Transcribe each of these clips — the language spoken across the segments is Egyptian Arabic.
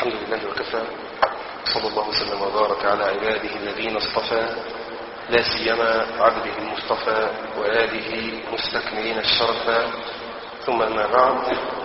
الحمد لله وكفى صلى الله وسلم وبارك على عباده الذين اصطفى لا سيما عبده المصطفى وآله مستكملين الشرف ثم أما بعد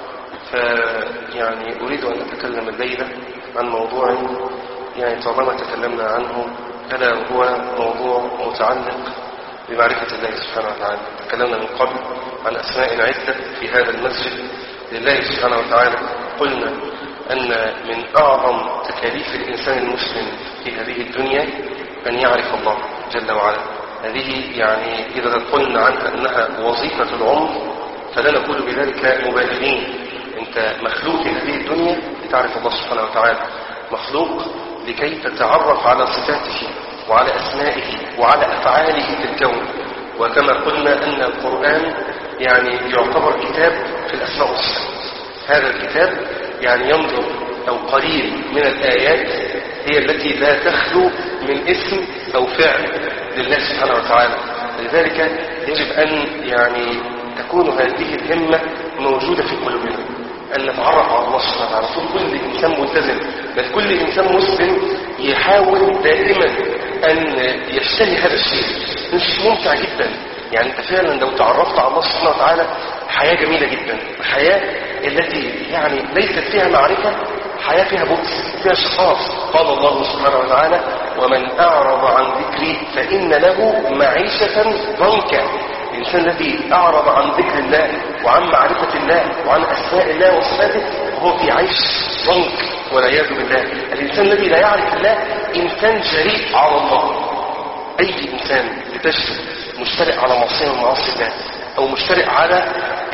فيعني أريد أن أتكلم الليلة عن موضوع يعني طالما تكلمنا عنه ألا هو موضوع متعلق بمعرفة الله سبحانه وتعالى تكلمنا من قبل عن أسماء عدة في هذا المسجد لله سبحانه وتعالى قلنا أن من أعظم تكاليف الإنسان المسلم في هذه الدنيا أن يعرف الله جل وعلا هذه يعني إذا قلنا عنها أنها وظيفة العمر فلا نقول بذلك مبالغين أنت مخلوق في هذه الدنيا لتعرف الله سبحانه وتعالى مخلوق لكي تتعرف على صفاته وعلى أسمائه وعلى أفعاله في الكون وكما قلنا أن القرآن يعني يعتبر كتاب في الأسماء والصفات هذا الكتاب يعني ينظر أو قليل من الآيات هي التي لا تخلو من اسم أو فعل لله سبحانه وتعالى لذلك يجب أن يعني تكون هذه الهمة موجودة في قلوبنا أن نتعرف على الله سبحانه وتعالى كل إنسان ملتزم بل كل إنسان مسلم يحاول دائما أن يشتهي هذا الشيء مش ممتع جدا يعني أنت فعلا لو تعرفت على الله سبحانه وتعالى حياة جميلة جدا الحياة التي يعني ليست فيها معرفة حياة فيها بؤس فيها شقاء قال الله سبحانه وتعالى ومن أعرض عن ذكري فإن له معيشة ضنكا الإنسان الذي أعرض عن ذكر الله وعن معرفة الله وعن أسماء الله وصفاته وهو في عيش ضنك والعياذ بالله الإنسان الذي لا يعرف الله إنسان جريء على الله أي إنسان بتجد مشترك على معصية من معاصي الله أو مشترك على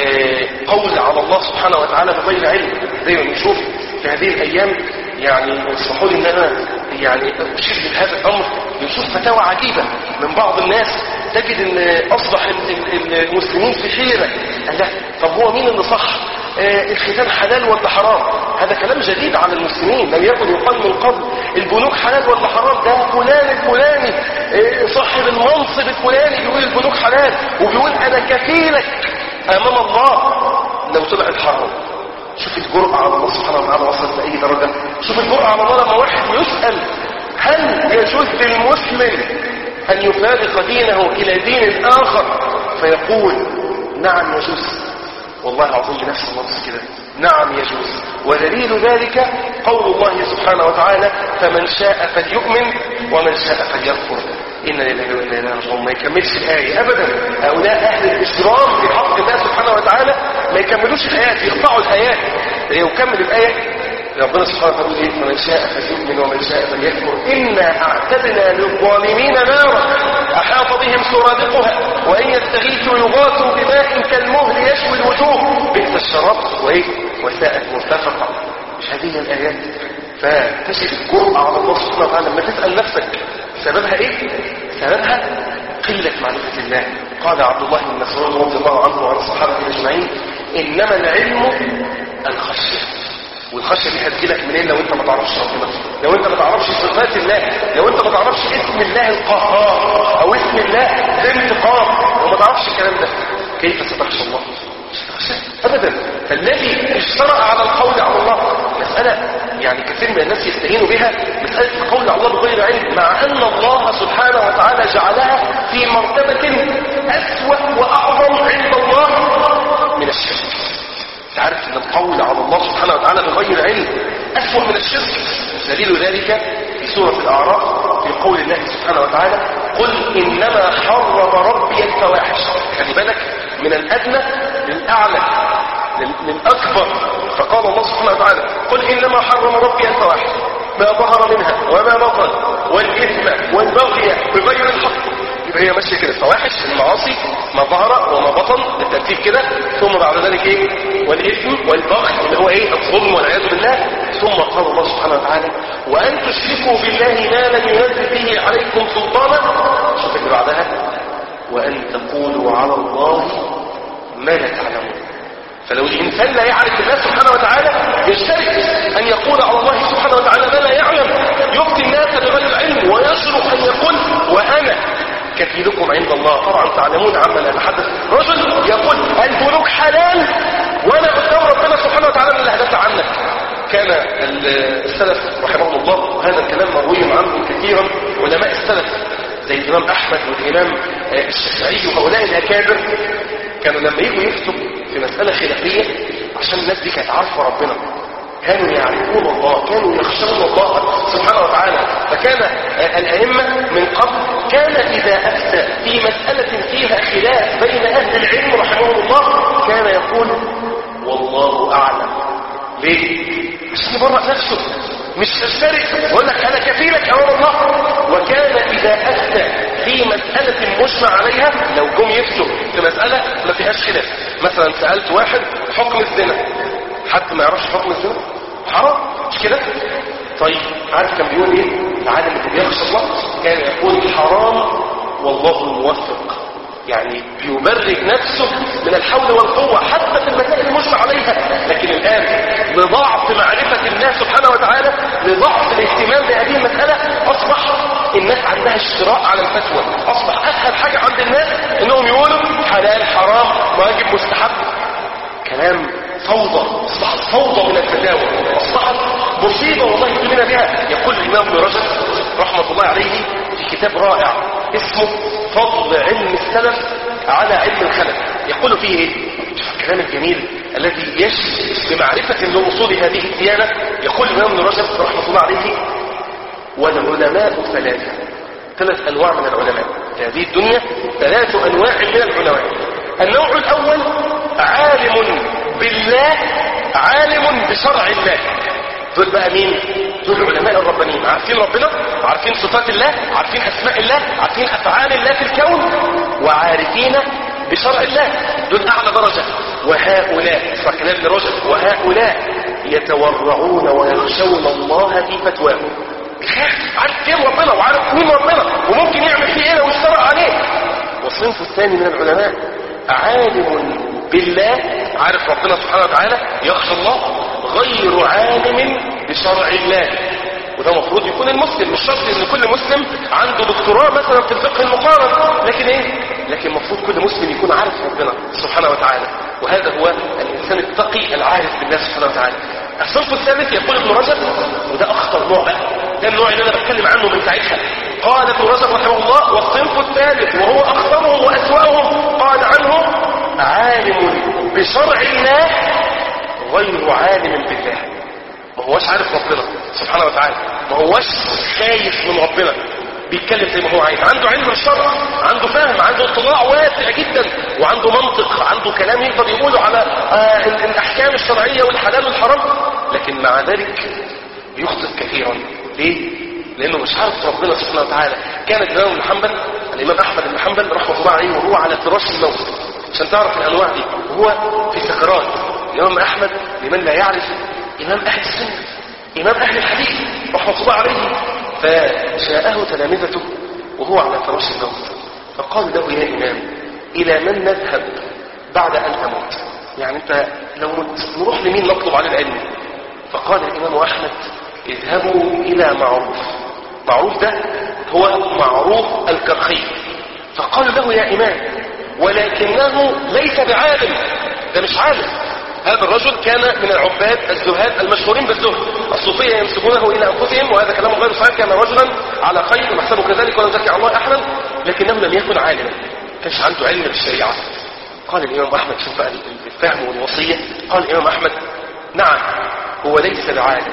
قول على الله سبحانه وتعالى بغير علم زي ما بنشوف في هذه الأيام يعني اسمحوا لي ان انا يعني اشير بهذا الامر بنشوف فتاوى عجيبه من بعض الناس تجد ان اصبح المسلمين في حيره لا طب هو مين اللي صح آه الختان حلال ولا حرام هذا كلام جديد على المسلمين لم يكن يقال من قبل البنوك حلال ولا حرام ده فلان الفلاني آه صاحب المنصب الفلاني بيقول البنوك حلال وبيقول انا كفيلك امام الله لو طلعت حرام شوف الجرأة على الله سبحانه وتعالى وصلت لأي درجة شوف الجرأة على الله لما واحد يسأل هل يجوز للمسلم أن يفارق دينه إلى دين آخر فيقول نعم يجوز والله العظيم بنفس النص كده نعم يجوز ودليل ذلك قول الله سبحانه وتعالى فمن شاء فليؤمن ومن شاء فليكفر إن لله وإنا إليه راجعون ما يكملش الآية أبدا هؤلاء أهل الإجرام في حق الله سبحانه وتعالى ما يكملوش الآيات يقطعوا الآيات يكمل الآية ربنا سبحانه وتعالى يقول إيه فمن شاء فليؤمن ومن شاء فليكفر إنا أعتدنا للظالمين نارا أحاط بهم سرادقها وإن يستغيثوا يغاثوا بماء كالمهل يشوي الوجوه بئس الشراب وإيه وساءت مرتفقة مش هذه الآيات فتجد الجرأة على الله سبحانه وتعالى لما تسأل نفسك سببها ايه سببها قلة معرفة الله قال عبد الله بن مسعود رضي الله عنه وعن الصحابة اجمعين انما العلم الخشية والخشية دي هتجيلك منين لو انت ما تعرفش ربنا لو انت ما تعرفش صفات الله لو انت ما تعرفش اسم الله القهار او اسم الله ذي انتقام وما تعرفش الكلام ده كيف ستخشى الله ابدا فالذي اشترأ على القول على الله مسألة يعني كثير من الناس يستهينوا بها مسألة القول على الله بغير علم مع أن الله سبحانه وتعالى جعلها في مرتبة أسوأ وأعظم عند الله من الشرك تعرف أن القول على الله سبحانه وتعالى بغير علم أسوأ من الشرك دليل ذلك في سورة الأعراف في قول الله سبحانه وتعالى قل إنما حرم ربي الفواحش خلي بالك من الأدنى للأعلى للأكبر فقال الله سبحانه وتعالى قل إنما حرم ربي الفواحش ما ظهر منها وما بطن والإثم والبغي بغير الحق يبقى هي ماشيه كده الفواحش المعاصي ما ظهر وما بطن بالترتيب كده ثم بعد ذلك ايه والاثم والبغي اللي هو ايه الظلم والعياذ بالله ثم قال الله سبحانه وتعالى وان تشركوا بالله ما لم ينزل به عليكم سلطانا شوف اللي بعدها وان تقولوا على الله ما لا تعلمون فلو الإنسان لا يعرف الله سبحانه وتعالى يشترك أن يقول على الله سبحانه وتعالى ما لا يعلم يفتي الناس بغير العلم ويشرق أن يقول وأنا كفيلكم عند الله طبعا تعلمون عما لا نتحدث رجل يقول البنوك حلال وانا قدام ربنا سبحانه وتعالى من اللي هدافع عنك كان السلف رحمهم الله وهذا الكلام مروي عنهم كثيرا علماء السلف زي الإمام أحمد والإمام الشافعي وهؤلاء الأكابر كانوا لما يجوا يفتوا في مسألة خلافية عشان الناس دي كانت عارفة ربنا كانوا يعرفون الله كانوا يخشون الله سبحانه وتعالى فكان الأئمة من قبل كان إذا أفتى في مسألة فيها خلاف بين أهل العلم رحمهم الله كان يقول والله أعلم ليه؟ عشان يبرأ نفسه مش تشترك يقول لك أنا كفيلك أمام الله وكان إذا أفتى في مسألة مجمع عليها لو جم يفتوا في مسألة ما فيهاش خلاف مثلا سألت واحد حكم الزنا حد ما يعرفش حكم الزنا حرام مش كده طيب عارف كان بيقول ايه العالم اللي بيخشى الله كان يقول حرام والله الموفق يعني بيبرج نفسه من الحول والقوة حتى في المسائل المجمع عليها لكن الآن لضعف معرفة الله سبحانه وتعالى لضعف الاهتمام بهذه المسألة أصبح الناس عندها اشتراء على الفتوى أصبح أسهل حاجة عند الناس إنهم يقولوا حلال حرام واجب مستحب كلام فوضى أصبحت فوضى من الفتاوى أصبحت مصيبة والله يؤمن بها يقول الإمام ابن رجب رحمة الله عليه في كتاب رائع اسمه فضل علم السلف على علم الخلف يقول فيه ايه شوف الكلام الجميل الذي يشفي بمعرفة لأصول هذه الديانة يقول الإمام ابن رجب رحمة الله عليه والعلماء ثلاثة ثلاث أنواع من العلماء في هذه الدنيا ثلاث أنواع من العلماء النوع الأول عالم بالله عالم بشرع الله دول بقى مين دول العلماء الربانيين عارفين ربنا عارفين صفات الله عارفين اسماء الله عارفين افعال الله في الكون وعارفين بشرع الله دول اعلى درجة وهؤلاء اسمع كلام ابن رجب وهؤلاء يتورعون ويخشون الله في فتواهم عارف كيف ربنا وعارف مين ربنا وممكن يعمل فيه ايه لو اشترى عليه والصنف الثاني من العلماء عالم بالله عارف ربنا سبحانه وتعالى يخشى الله غير عالم بشرع الله وده مفروض يكون المسلم مش شرط ان كل مسلم عنده دكتوراه مثلا في الفقه المقارن لكن ايه لكن المفروض كل مسلم يكون عارف ربنا سبحانه وتعالى وهذا هو الانسان التقي العارف بالله سبحانه وتعالى الصنف الثالث يقول ابن رجب وده اخطر نوع بقى ده النوع اللي انا بتكلم عنه من ساعتها قال ابن رجب رحمه الله والصنف الثالث وهو اخطرهم واسواهم قال عنه عالم بشرع الله غير عالم بالله ما هوش عارف ربنا سبحانه وتعالى ما هوش خايف من ربنا بيتكلم زي ما هو عايز عنده علم الشرع عنده فهم عنده اطلاع واسع جدا وعنده منطق عنده كلام يقدر يقوله على آه الاحكام الشرعيه والحلال والحرام لكن مع ذلك يخطئ كثيرا ليه لانه مش عارف ربنا سبحانه وتعالى كان الامام بن حنبل الامام احمد بن حنبل رحمه الله عليه وهو على فراش الموت عشان تعرف الانواع دي وهو في سكرات الامام احمد لمن لا يعرف امام اهل السنه امام اهل الحديث رحمه الله عليه فجاءه تلامذته وهو على فراش الموت فقال له يا امام الى من نذهب بعد ان اموت يعني انت لو مت نروح لمين نطلب على العلم فقال الامام احمد اذهبوا الى معروف معروف ده هو معروف الكرخي فقال له يا امام ولكنه ليس بعالم ده مش عالم هذا الرجل كان من العباد الزهاد المشهورين بالزهد الصوفية ينسبونه إلى أنفسهم وهذا كلام غير صحيح كان رجلا على خير ونحسبه كذلك ولا نزكي على الله أحدا لكنه لم يكن عالما كانش عنده علم بالشريعة قال الإمام أحمد شوف بقى الفهم والوصية قال الإمام أحمد نعم هو ليس بعالم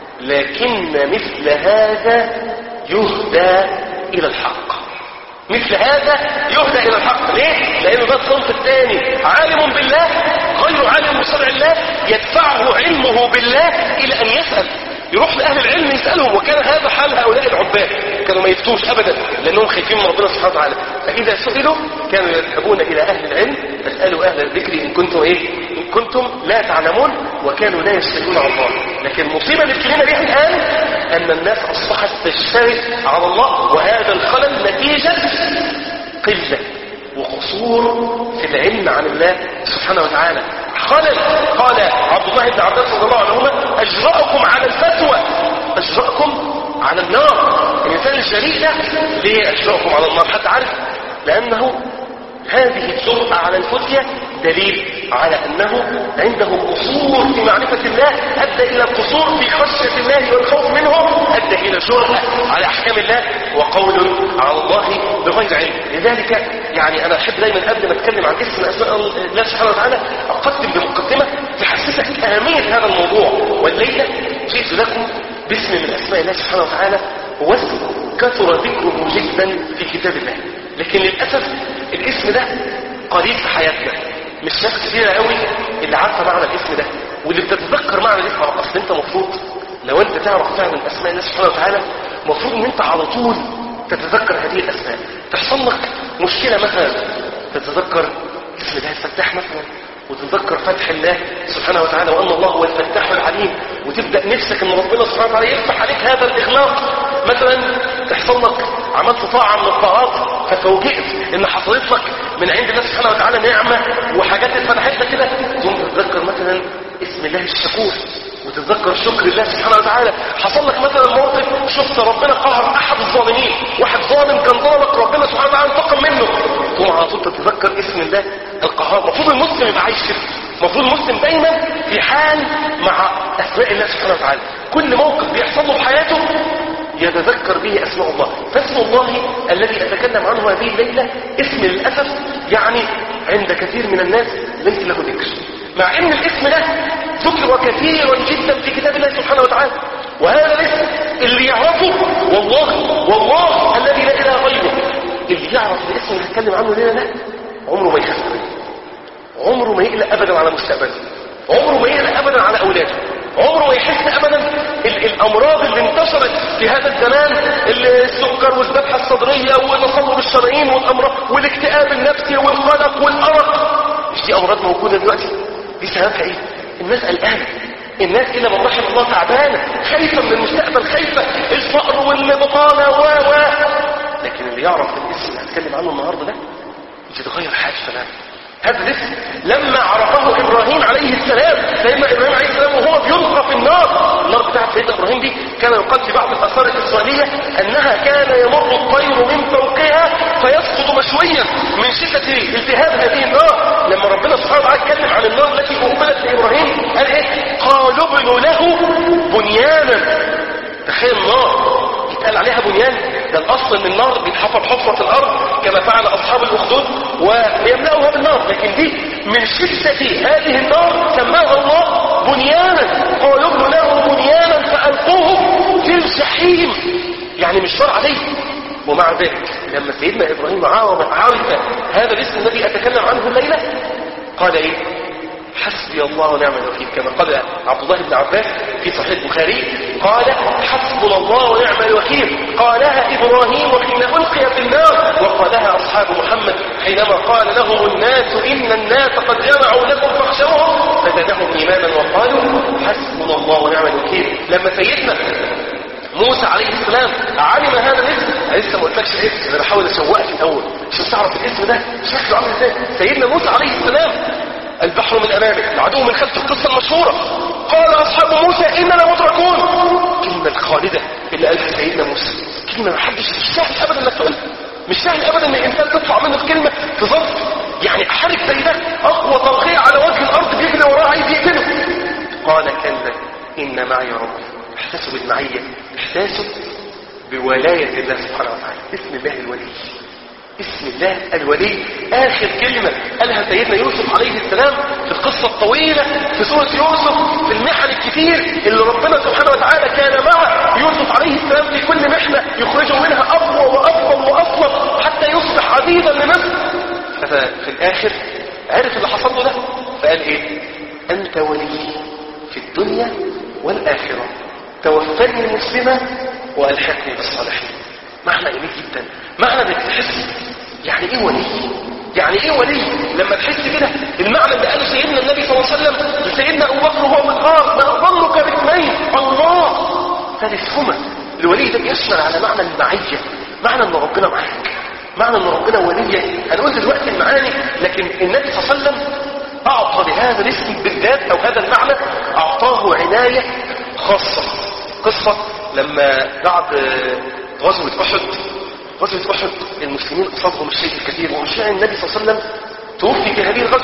لكن مثل هذا يهدى إلى الحق مثل هذا يهدى إلى الحق ليه؟ لأنه ده الصنف الثاني عالم بالله غير عالم بشرع الله يدفعه علمه بالله إلى أن يسأل يروح لأهل العلم يسألهم وكان هذا حال هؤلاء العباد كانوا ما يفتوش أبدا لأنهم خايفين من ربنا سبحانه وتعالى فإذا سئلوا كانوا يذهبون إلى أهل العلم فاسألوا أهل الذكر إن كنتم إيه إن كنتم لا تعلمون وكانوا لا يشتركون على الله لكن المصيبة اللي ابتلينا بها الآن أن الناس أصبحت تشترك على الله وهذا الخلل نتيجة قلة وقصور في العلم عن الله سبحانه وتعالى خلل قال عبد الله بن عباس رضي الله عنهما أجرأكم على الفتوى أجرأكم على النار الإنسان الجريء ده ليه أجرأكم على النار حتى عارف لأنه هذه الجرأة على الفتية دليل على أنه عنده قصور في معرفة الله أدى إلى قصور في خشية الله والخوف منه أدى إلى جرأة على أحكام الله وقول على الله بغير علم لذلك يعني أنا أحب دايما قبل ما أتكلم عن اسم أسماء الله سبحانه وتعالى أقدم بمقدمة تحسسك أهمية هذا الموضوع والليلة جئت لكم باسم من أسماء الله سبحانه وتعالى واسم كثر ذكره جدا في كتاب الله لكن للأسف الاسم ده قليل في حياتنا مش ناس كتيرة قوي اللي عارفة معنى الاسم ده واللي بتتذكر معنى الاسم اصل انت مفروض لو انت تعرف فعلا اسماء الله سبحانه وتعالى مفروض ان انت على طول تتذكر هذه الاسماء تحصل لك مشكلة مثلا تتذكر اسم الله الفتاح مثلا وتتذكر فتح الله سبحانه وتعالى وان الله هو الفتاح العليم وتبدا نفسك ان ربنا سبحانه وتعالى يفتح عليك هذا الاغلاق مثلا تحصل لك عملت طاعه من الطاعات ففوجئت ان حصلت لك من عند الله سبحانه وتعالى نعمه وحاجات اتفتحت لك كده تقوم تتذكر مثلا اسم الله الشكور وتتذكر شكر الله سبحانه وتعالى حصل لك مثلا موقف شفت ربنا قهر احد الظالمين واحد ظالم كان ظالمك ربنا سبحانه وتعالى انتقم منه تقوم على طول تتذكر اسم الله القهار المفروض المسلم يبقى عايش كده المفروض المسلم دايما في حال مع اسماء الله سبحانه وتعالى كل موقف بيحصل له في حياته يتذكر به اسماء الله فاسم الله الذي اتكلم عنه هذه الليله اسم للاسف يعني عند كثير من الناس ليس له ذكر مع ان الاسم ده ذكر كثيرا جدا في كتاب الله سبحانه وتعالى وهذا الاسم اللي يعرفه والله والله الذي لا اله غيره اللي يعرف الاسم اللي هتكلم عنه لنا ده عمره ما يخاف عمره ما يقلق ابدا على مستقبله عمره ما يقلق ابدا على اولاده عمره ما يحس ابدا ال الامراض اللي انتشرت في هذا الزمان السكر والذبحه الصدريه وتصلب الشرايين والامراض والاكتئاب النفسي والقلق والارق مش دي امراض موجوده دلوقتي دي سببها ايه الناس قلقانه الناس الى من رحم الله تعبانه خايفه من المستقبل خايفه الفقر والبطاله و و لكن اللي يعرف الاسم اللي هتكلم عنه النهارده ده يتغير حاجه تماما هذا الاسم لما عرفه ابراهيم عليه السلام سيدنا ابراهيم عليه السلام وهو بيلقى في النار النار بتاعت سيدنا ابراهيم دي كان يقال في بعض الاثار الاسرائيليه انها كان يمر الطير من فوقها فيسقط مشويا من شده التهاب هذه النار لما ربنا سبحانه وتعالى اتكلم عن النار التي اقبلت لابراهيم قال ايه قالوا ابنوا له بنيانا تخيل نار يتقال عليها بنيان ده الاصل ان النار بيتحفر حفرة الارض كما فعل اصحاب الاخدود ويملأوها بالنار لكن دي من شدة هذه النار سماها الله بنيانا قالوا ابن له بنيانا فالقوه في الجحيم يعني مش نار عليه ومع ذلك لما سيدنا ابراهيم عرف هذا الاسم الذي اتكلم عنه الليلة قال ايه حسبي الله ونعم الوكيل كما قال عبد الله بن عباس في صحيح البخاري قال حسبنا الله ونعم الوكيل قالها إبراهيم حين ألقي في النار وقالها أصحاب محمد حينما قال لهم الناس إن الناس قد جمعوا لكم فاخشوهم فزادهم إيمانا وقالوا حسبنا الله ونعم الوكيل لما سيدنا موسى عليه السلام علم هذا الاسم لسه ما قلتلكش الاسم انا بحاول اسوقك الاول عشان تعرف الاسم ده شكله عامل ازاي سيدنا موسى عليه السلام البحر من امامك العدو من خلف القصه المشهوره قال اصحاب موسى اننا مدركون الكلمه الخالده اللي قالها سيدنا موسى كلمه ما حدش مش سهل ابدا انك تقولها مش سهل ابدا ان الانسان تطلع منه الكلمه في ظرف يعني حرك زي ده اقوى طلقيه على وجه الارض بيجري وراه عايز يقتله قال كلا ان معي ربي احساسه بالمعيه احساسه بولايه الله سبحانه وتعالى اسم الله الولي اسم الله الولي آخر كلمة قالها سيدنا يوسف عليه السلام في القصة الطويلة في سورة يوسف في المحن الكتير اللي ربنا سبحانه وتعالى كان مع يوسف عليه السلام في كل محنة يخرجه منها أقوى وأفضل وأفضل حتى يصبح عزيزا لمصر ففي الآخر عرف اللي حصل له ده فقال إيه أنت ولي في الدنيا والآخرة توفني مسلمة وألحقني بالصالحين معنى جميل جدا معنى انك تحس يعني ايه ولي يعني ايه ولي لما تحس كده المعنى اللي قاله سيدنا النبي صلى الله عليه وسلم لسيدنا ابو بكر وهو بالغار ما ظنك باثنين الله ثالثهما الولي ده بيشمل على معنى المعيه معنى ان ربنا معاك معنى ان ربنا ولي هنقول دلوقتي المعاني لكن النبي صلى الله عليه وسلم اعطى لهذا الاسم بالذات او هذا المعنى اعطاه عنايه خاصه قصه لما بعد غزوه احد غزوة أحد المسلمين أصابهم الشيء الكثير ومشاع النبي صلى الله عليه وسلم توفي في هذه الغزوة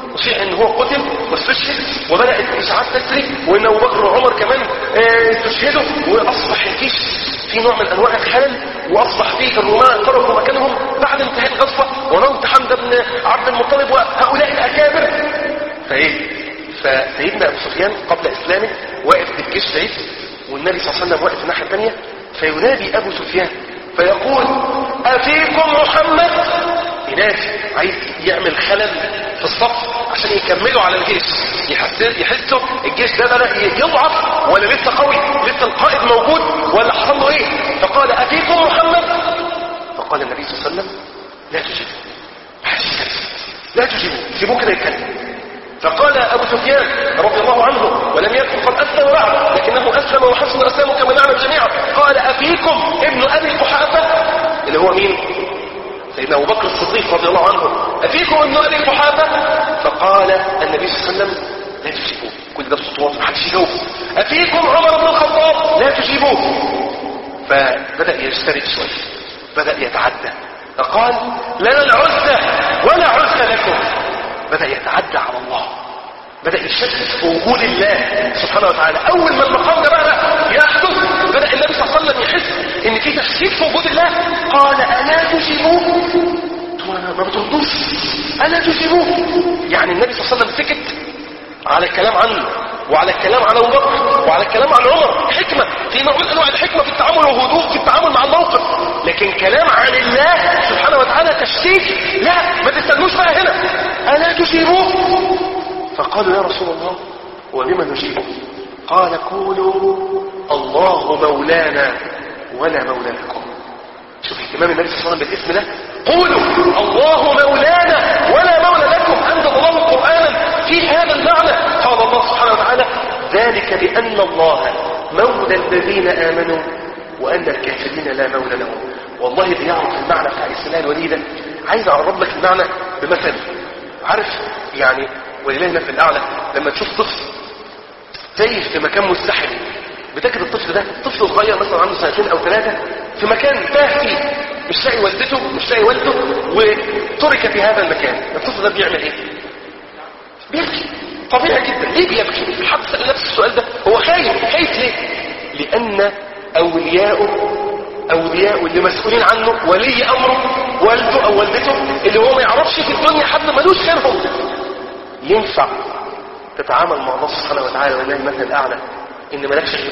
أشيع ان هو قتل واستشهد وبدأت الإشاعات تسري وان أبو بكر وعمر كمان آه، استشهدوا وأصبح الجيش في نوع من أنواع الخلل وأصبح فيه الرومان تركوا مكانهم بعد انتهاء الغزوة وموت حمزة بن عبد المطلب وهؤلاء الأكابر فإيه فسيدنا أبو سفيان قبل إسلامه واقف بالجيش بعيد والنبي صلى الله عليه وسلم واقف الناحية الثانية فينادي أبو سفيان فيقول أفيكم محمد ينادي عايز يعمل خلل في الصف عشان يكملوا على الجيش يحس- يحسوا الجيش ده بدأ يضعف ولا لسه قوي لسه القائد موجود ولا حصل له ايه فقال أفيكم محمد فقال النبي صلى الله عليه وسلم لا تجيبوا محدش يتكلم. لا تجيبوا سيبوه كده يتكلم فقال أبو سفيان رضي الله عنه ولم يكن قد أسلم بعد لكنه أسلم وحسن أسلامه كما نعلم جميعا قال أفيكم ابن أبي قحافة اللي هو مين سيدنا أبو بكر الصديق رضي الله عنه أفيكم ابن أبي قحافة فقال النبي صلى الله عليه وسلم لا تجيبوه كل ده بصوت واضح محدش يجاوب أفيكم عمر بن الخطاب لا تجيبوه فبدأ يجترئ شوية بدأ يتعدى فقال لنا العزة ولا عزة لكم بدأ يتعدى على الله بدأ يشكك في وجود الله سبحانه وتعالى أول ما المقام ده بقى يحدث بدأ النبي صلى الله عليه وسلم يحس إن في تشكيك في وجود الله قال ألا تجيبوه انتوا ما ما بتردوش ألا تجيبوه يعني النبي صلى الله عليه وسلم سكت على الكلام عنه وعلى الكلام عن ابو بكر وعلى الكلام عن عمر حكمة في نوع من انواع الحكمة في التعامل وهدوء في التعامل مع الموقف لكن كلام عن الله سبحانه وتعالى تشكيك لا ما تستنوش بقى هنا ألا تجيبوه فقالوا يا رسول الله وبما نجيبه قال قولوا الله مولانا ولا مولى لكم شوف اهتمام النبي صلى الله عليه وسلم بالاسم ده قولوا الله مولانا ولا مولى لكم انزل الله قرانا في هذا المعنى قال الله سبحانه وتعالى ذلك بان الله مولى الذين امنوا وان الكافرين لا مولى لهم والله اللي يعرف المعنى بتاع السلاح الولي ده عايز اقرب لك المعنى بمثل عارف يعني ولله المثل الاعلى لما تشوف طفل تايه في مكان مزدحم بتجد الطفل ده طفل صغير مثلا عنده سنتين او ثلاثة في مكان تاه فيه مش لاقي والدته مش لاقي والده وترك في هذا المكان الطفل ده بيعمل ايه بيبكي طبيعي جدا ليه بيبكي حد سأل نفس السؤال ده هو خايف خايف ليه لان اولياؤه اولياء اللي مسؤولين عنه ولي امره والده او والدته اللي هو ما يعرفش في الدنيا حد ملوش غيرهم ينفع تتعامل مع الله سبحانه وتعالى ولله المثل الاعلى ان مالكش غيره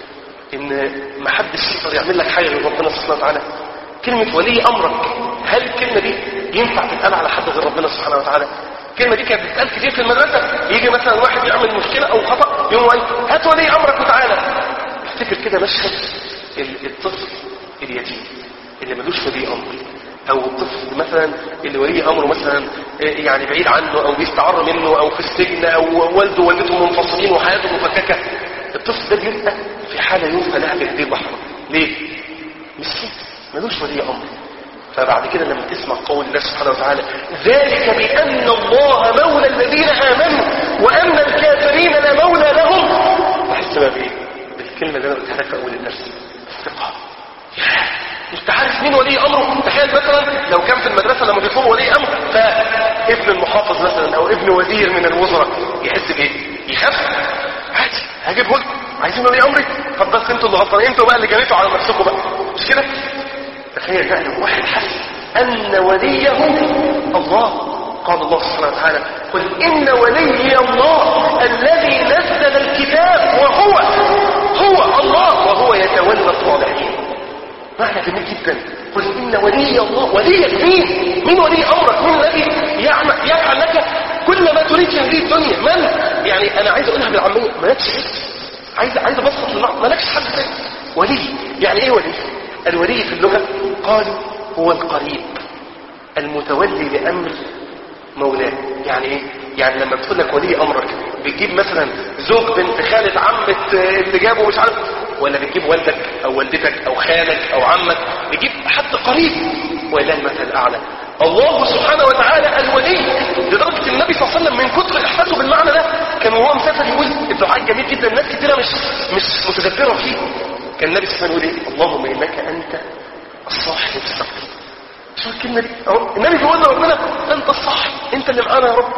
ان ما حدش يقدر يعمل لك حاجه غير ربنا سبحانه وتعالى كلمه ولي امرك هل الكلمه دي ينفع تتقال على حد غير ربنا سبحانه وتعالى الكلمه دي كانت بتتقال كتير في المدرسه يجي مثلا واحد يعمل مشكله او خطا يقوم قايل هات ولي امرك وتعالى افتكر كده مشهد ال- الطفل اليتيم اللي ملوش ولي امر او الطفل مثلا اللي ولي امره مثلا إيه يعني بعيد عنه او بيستعر منه او في السجن او والده ووالدته منفصلين وحياته مفككه الطفل ده بيبقى في حاله ينفى لها بايديه البحر ليه؟ مسكين ملوش ولي امر فبعد كده لما تسمع قول الله سبحانه وتعالى ذلك بأن الله مولى الذين آمنوا وأن الكافرين لا مولى لهم تحس بقى بإيه؟ بالكلمة اللي أنا قلتها لك في أول الدرس الثقة ياه، انت عارف مين ولي امره تخيل مثلا لو كان في المدرسه لما بيطلبوا ولي امر فابن المحافظ مثلا او ابن وزير من الوزراء يحس بايه يخاف عادي هجيبه لكم عايزين ولي امري طب بس انتوا اللي غلطانين انتوا بقى اللي جريتوا على نفسكم بقى مش كده تخيل بقى لو واحد حس ان وليه الله قال الله سبحانه وتعالى قل ان ولي الله الذي نزل الكتاب وهو هو الله وهو يتولى الصالحين معنى جميل جدا قل ان ولي الله وليك مين مين ولي امرك مين الذي يعمل يفعل لك كل ما تريد في هذه الدنيا من يعني انا عايز اقولها بالعاميه مالكش حد عايز عايز ابسط المعنى مالكش حد تاني ولي يعني ايه ولي الولي في اللغه قالوا هو القريب المتولي لامر مولاه يعني ايه يعني لما بتقول لك ولي امرك بتجيب مثلا زوج بنت خالة عمة اللي جابه مش عارف ولا بتجيب والدك او والدتك او خالك او عمك بتجيب حد قريب ولله المثل الاعلى الله سبحانه وتعالى الولي لدرجة النبي صلى الله عليه وسلم من كتر احساسه بالمعنى ده كان وهو مسافر يقول الدعاء جميل جدا ناس كتيرة مش مش متذكرة فيه كان النبي صلى الله عليه وسلم يقول ايه اللهم انك انت الصاحب السقيم شو الكلمة دي اهو النبي بيقول لربنا انت الصح انت اللي معانا يا رب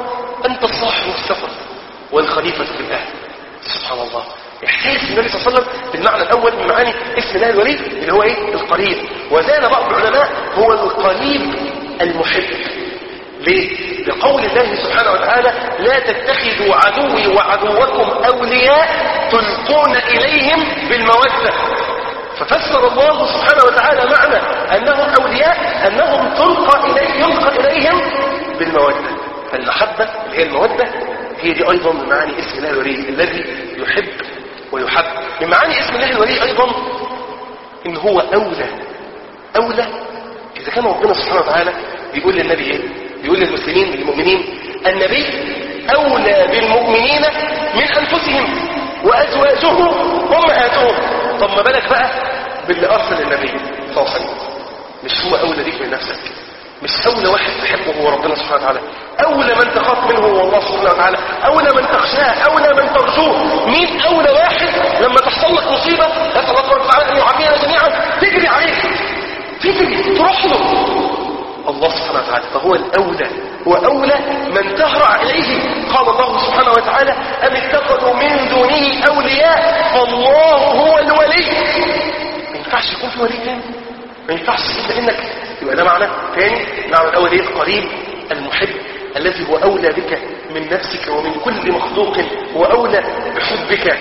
أنت الصاحب في السفر والخليفة في الأهل سبحان الله إحساس النبي صلى الله عليه وسلم بالمعنى الأول من معاني اسم الله الولي اللي هو إيه القريب وزاد بعض العلماء هو القريب المحب ليه؟ لقول الله سبحانه وتعالى لا تتخذوا عدوي وعدوكم أولياء تلقون إليهم بالمودة ففسر الله سبحانه وتعالى معنى أنهم أولياء أنهم تلقى إليه يلقى إليهم بالمودة فالمحبة اللي هي المودة هي دي أيضا من معاني اسم الله الولي الذي يحب ويحب من معاني اسم الله الولي أيضا إن هو أولى أولى إذا كان ربنا سبحانه وتعالى بيقول للنبي إيه بيقول للمسلمين للمؤمنين النبي أولى بالمؤمنين من أنفسهم وأزواجه أمهاتهم طب ما بالك بقى باللي أرسل النبي صلى الله عليه وسلم مش هو أولى بيك من نفسك مش أولى واحد تحبه هو ربنا سبحانه وتعالى أولى من تخاف منه هو الله سبحانه وتعالى أولى من تخشاه أولى من ترجوه مين أولى واحد لما تحصل لك مصيبة نسأل الله سبحانه وتعالى أن يعافينا جميعا تجري عليه تجري تروح له الله سبحانه وتعالى فهو الأولى وأولى من تهرع إليه قال الله سبحانه وتعالى أم اتخذوا من دونه أولياء فالله هو الولي ما ينفعش يكون في ولي تاني ما ينفعش إلا إنك يبقى ده معنى تاني معنى الأول إيه القريب المحب الذي هو أولى بك من نفسك ومن كل مخلوق وأولى بحبك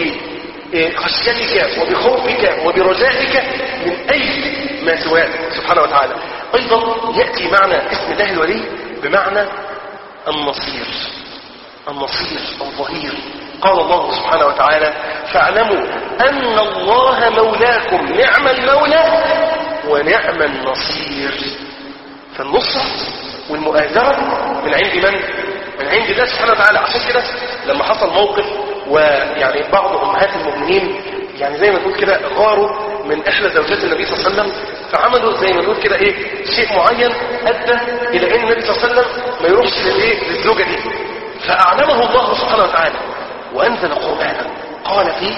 وبخشيتك وبخوفك وبرجائك من أي ما سواه سبحانه وتعالى أيضا يأتي معنى اسم الله الولي بمعنى النصير النصير الظهير قال الله سبحانه وتعالى فاعلموا أن الله مولاكم نعم المولى ونعم النصير فالنصرة والمؤازرة من عند من؟ من عند الله سبحانه وتعالى عشان كده لما حصل موقف ويعني بعض أمهات المؤمنين يعني زي ما تقول كده غاروا من إحدى زوجات النبي صلى الله عليه وسلم فعملوا زي ما نقول كده إيه شيء معين أدى إلى أن النبي صلى الله عليه وسلم ما يروحش للإيه للزوجة دي فأعلمه الله سبحانه وتعالى وأنزل قرآنا قال فيه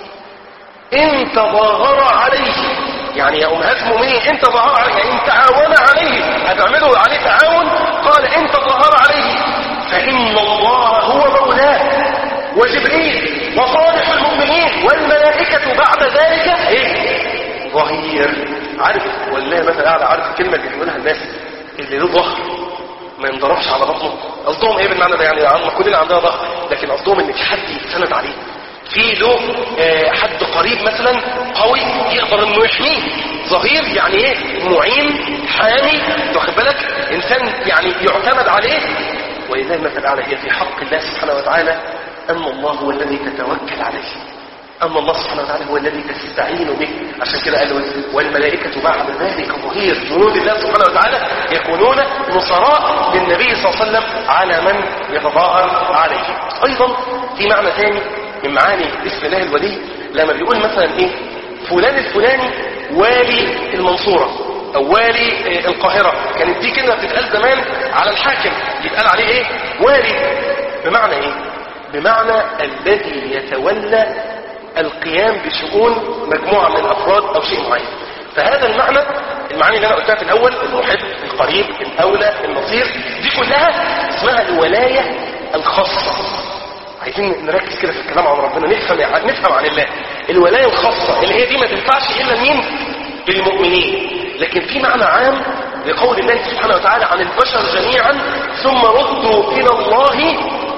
إن تظاهر عليه يعني يا أمهات المؤمنين إن تظاهر عليه يعني إن تعاون عليه هتعملوا عليه تعاون قال إن تظاهر عليه فإن الله هو مولاه وجبريل وصالح المؤمنين والملائكة بعد ذلك إيه ظهير عارف والله مثلا قاعد عارف الكلمة اللي بيقولها الناس اللي له ظهر ما ينضربش على بطنه قصدهم ايه بالمعنى ده يعني عم كلنا عندنا ظهر لكن قصدهم ان في حد يتسند عليه في له آه حد قريب مثلا قوي يقدر انه يحميه ظهير يعني ايه معين حامي واخد بالك انسان يعني يعتمد عليه ولله المثل الاعلى هي في حق الله سبحانه وتعالى ان الله هو الذي تتوكل عليه أما الله سبحانه وتعالى هو الذي تستعين به عشان كده قال والملائكة بعد ذلك ظهير جنود الله سبحانه وتعالى يكونون نصراء للنبي صلى الله عليه وسلم على من يتظاهر عليه أيضا في معنى ثاني من معاني اسم الله الولي لما بيقول مثلا ايه فلان الفلاني والي المنصورة او والي القاهرة كانت دي كلمة بتتقال زمان على الحاكم يتقال عليه ايه والي بمعنى ايه بمعنى الذي يتولى القيام بشؤون مجموعة من الأفراد أو شيء معين فهذا المعنى المعاني اللي أنا قلتها في الأول المحب القريب الأولى النصير دي كلها اسمها الولاية الخاصة عايزين نركز كده في الكلام عن ربنا نفهم نفهم عن الله الولاية الخاصة اللي هي دي ما تنفعش إلا مين للمؤمنين لكن في معنى عام لقول الله سبحانه وتعالى عن البشر جميعا ثم ردوا إلى الله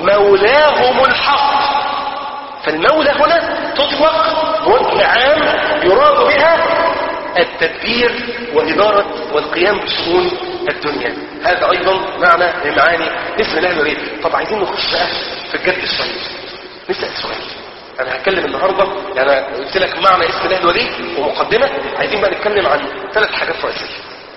مولاهم الحق فالمولى هنا تطلق وجه عام يراد بها التدبير وإدارة والقيام بشؤون الدنيا هذا أيضا معنى من معاني اسم الله الوليد طب عايزين نخش بقى في الجد شوية نسأل سؤال أنا هتكلم النهاردة يعني أنا قلت لك معنى اسم الله الوليد ومقدمة عايزين بقى نتكلم عن ثلاث حاجات رئيسية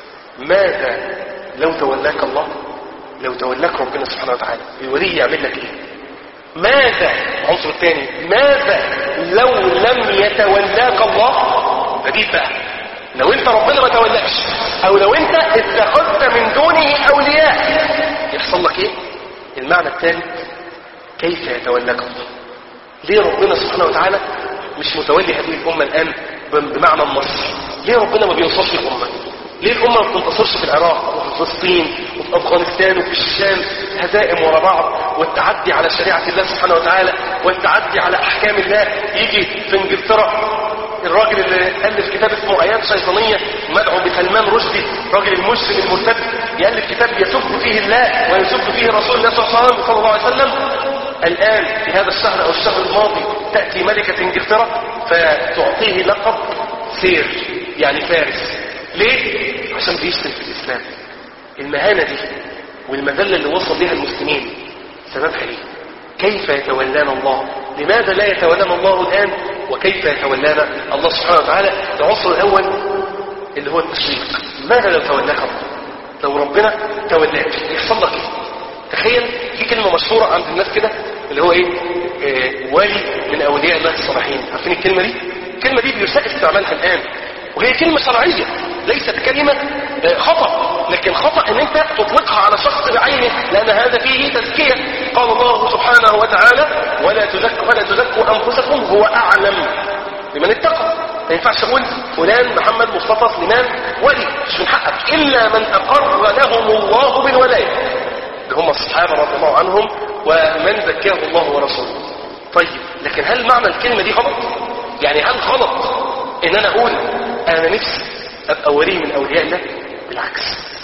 ماذا لو تولاك الله لو تولاك ربنا سبحانه وتعالى الولي يعمل لك ايه ماذا العنصر الثاني ماذا لو لم يتولاك الله بديت بقى لو انت ربنا ما تولاكش او لو انت اتخذت من دونه اولياء يحصل لك ايه المعنى الثالث كيف يتولاك الله ليه ربنا سبحانه وتعالى مش متولي هذه الامه الان بمعنى النصر ليه ربنا ما بينصرش الامه ليه الامه ما بتنتصرش في العراق وفي فلسطين وفي أفغانستان وفي الشام هزائم ورا بعض والتعدي على شريعة الله سبحانه وتعالى والتعدي على أحكام الله يجي في إنجلترا الراجل اللي ألف كتاب اسمه آيات شيطانية مدعو بسلمان رشدي راجل المسلم المرتد يألف كتاب يسب فيه الله ويسب فيه رسول الله صلى الله عليه وسلم الآن في هذا الشهر أو الشهر الماضي تأتي ملكة إنجلترا فتعطيه لقب سير يعني فارس ليه؟ عشان بيشتم في الإسلام المهانة دي والمذلة اللي وصل لها المسلمين سببها ايه؟ كيف يتولانا الله؟ لماذا لا يتولانا الله الآن؟ وكيف يتولانا الله سبحانه وتعالى؟ العنصر الأول اللي هو التشريق ماذا لو تولاك الله؟ لو ربنا تولاك يحصل لك ايه؟ تخيل في كلمة مشهورة عند الناس كده اللي هو ايه آه ولي من اولياء الله الصالحين عارفين الكلمة دي الكلمة دي بيساء استعمالها الان وهي كلمة شرعية ليست كلمة آه خطأ لكن خطأ ان انت تطلقها على شخص بعينه لان هذا فيه تزكية قال الله سبحانه وتعالى ولا تزكوا ولا تزكوا انفسكم هو اعلم بمن اتقى ما ينفعش اقول فلان محمد مصطفى سليمان ولي مش من حقك الا من اقر لهم الله بالولايه اللي هم الصحابة رضي الله عنهم ومن زكاه الله ورسوله طيب لكن هل معنى الكلمة دي غلط يعني هل غلط ان انا اقول انا نفسي ابقى ولي من اولياء الله بالعكس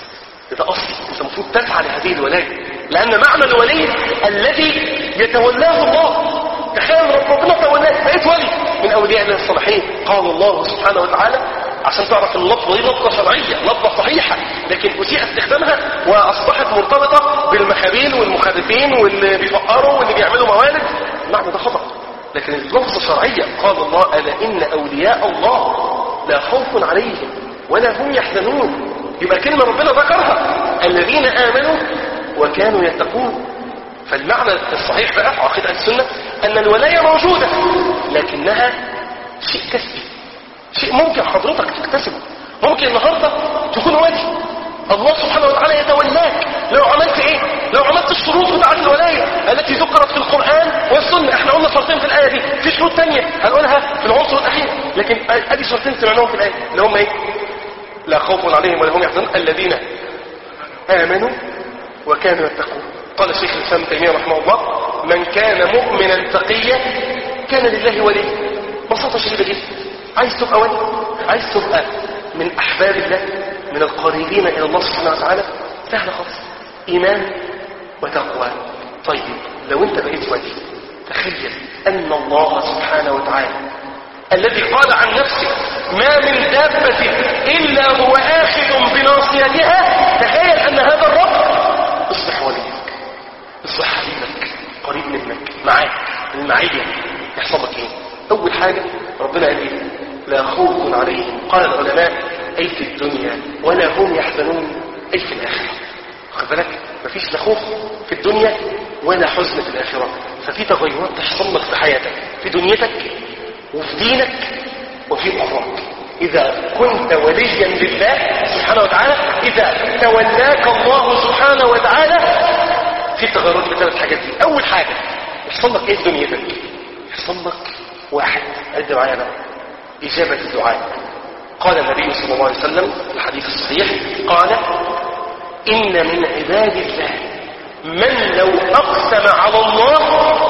ده اصلي انت المفروض تسعى لهذه الولاية لان معنى الولي الذي يتولاه الله تخيل ربنا تولاه بقيت ولي من اولياء الله الصالحين قال الله سبحانه وتعالى عشان تعرف ان اللفظه دي لفظه شرعيه لفظه صحيحه لكن اسيء استخدامها واصبحت مرتبطه بالمخابيل والمخالفين واللي بيفقروا واللي بيعملوا موالد المعنى ده خطا لكن اللفظه شرعيه قال الله الا ان اولياء الله لا خوف عليهم ولا هم يحزنون يبقى كلمه ربنا ذكرها الذين امنوا وكانوا يتقون فالمعنى الصحيح بقى في عقيده السنه ان الولايه موجوده لكنها شيء كسبي شيء ممكن حضرتك تكتسبه ممكن النهاردة تكون ولي الله سبحانه وتعالى يتولاك لو عملت ايه لو عملت الشروط بتاعت الولاية التي ذكرت في القرآن والسنة احنا قلنا شرطين في الآية دي في شروط تانية هنقولها في العنصر الأخير لكن ادي شرطين سمعناهم في الآية اللي هم ايه لا خوف عليهم ولا هم يحزنون الذين آمنوا وكانوا يتقون قال الشيخ الإسلام تيمية رحمه الله من كان مؤمنا تقيا كان لله ولي بساطة شديدة جدا عايز تبقى ولي عايز تبقى من أحباب الله من القريبين إلى الله سبحانه وتعالى سهل خالص إيمان وتقوى طيب لو أنت بقيت ولي تخيل أن الله سبحانه وتعالى الذي قال عن نفسه ما من دابة إلا هو آخذ بناصيتها تخيل أن هذا الرب اصبح وليك اصبح حبيبك قريب منك معاك المعية يحصل لك ايه اول حاجة ربنا قال ايه لا خوف عليهم قال العلماء اي في الدنيا ولا هم يحزنون اي في الاخرة خد بالك مفيش لا خوف في الدنيا ولا حزن في الاخرة ففي تغيرات تحصل لك في حياتك في دنيتك وفي دينك وفي اخراك إذا كنت وليا لله سبحانه وتعالى إذا تولاك الله سبحانه وتعالى في تغيرات بثلاث حاجات دي أول حاجة يحصل لك إيه في دنيتك يحصل لك واحد عد معايا بقى إجابة الدعاء قال النبي صلى الله عليه وسلم في الحديث الصحيح قال إن من عباد الله من لو أقسم على الله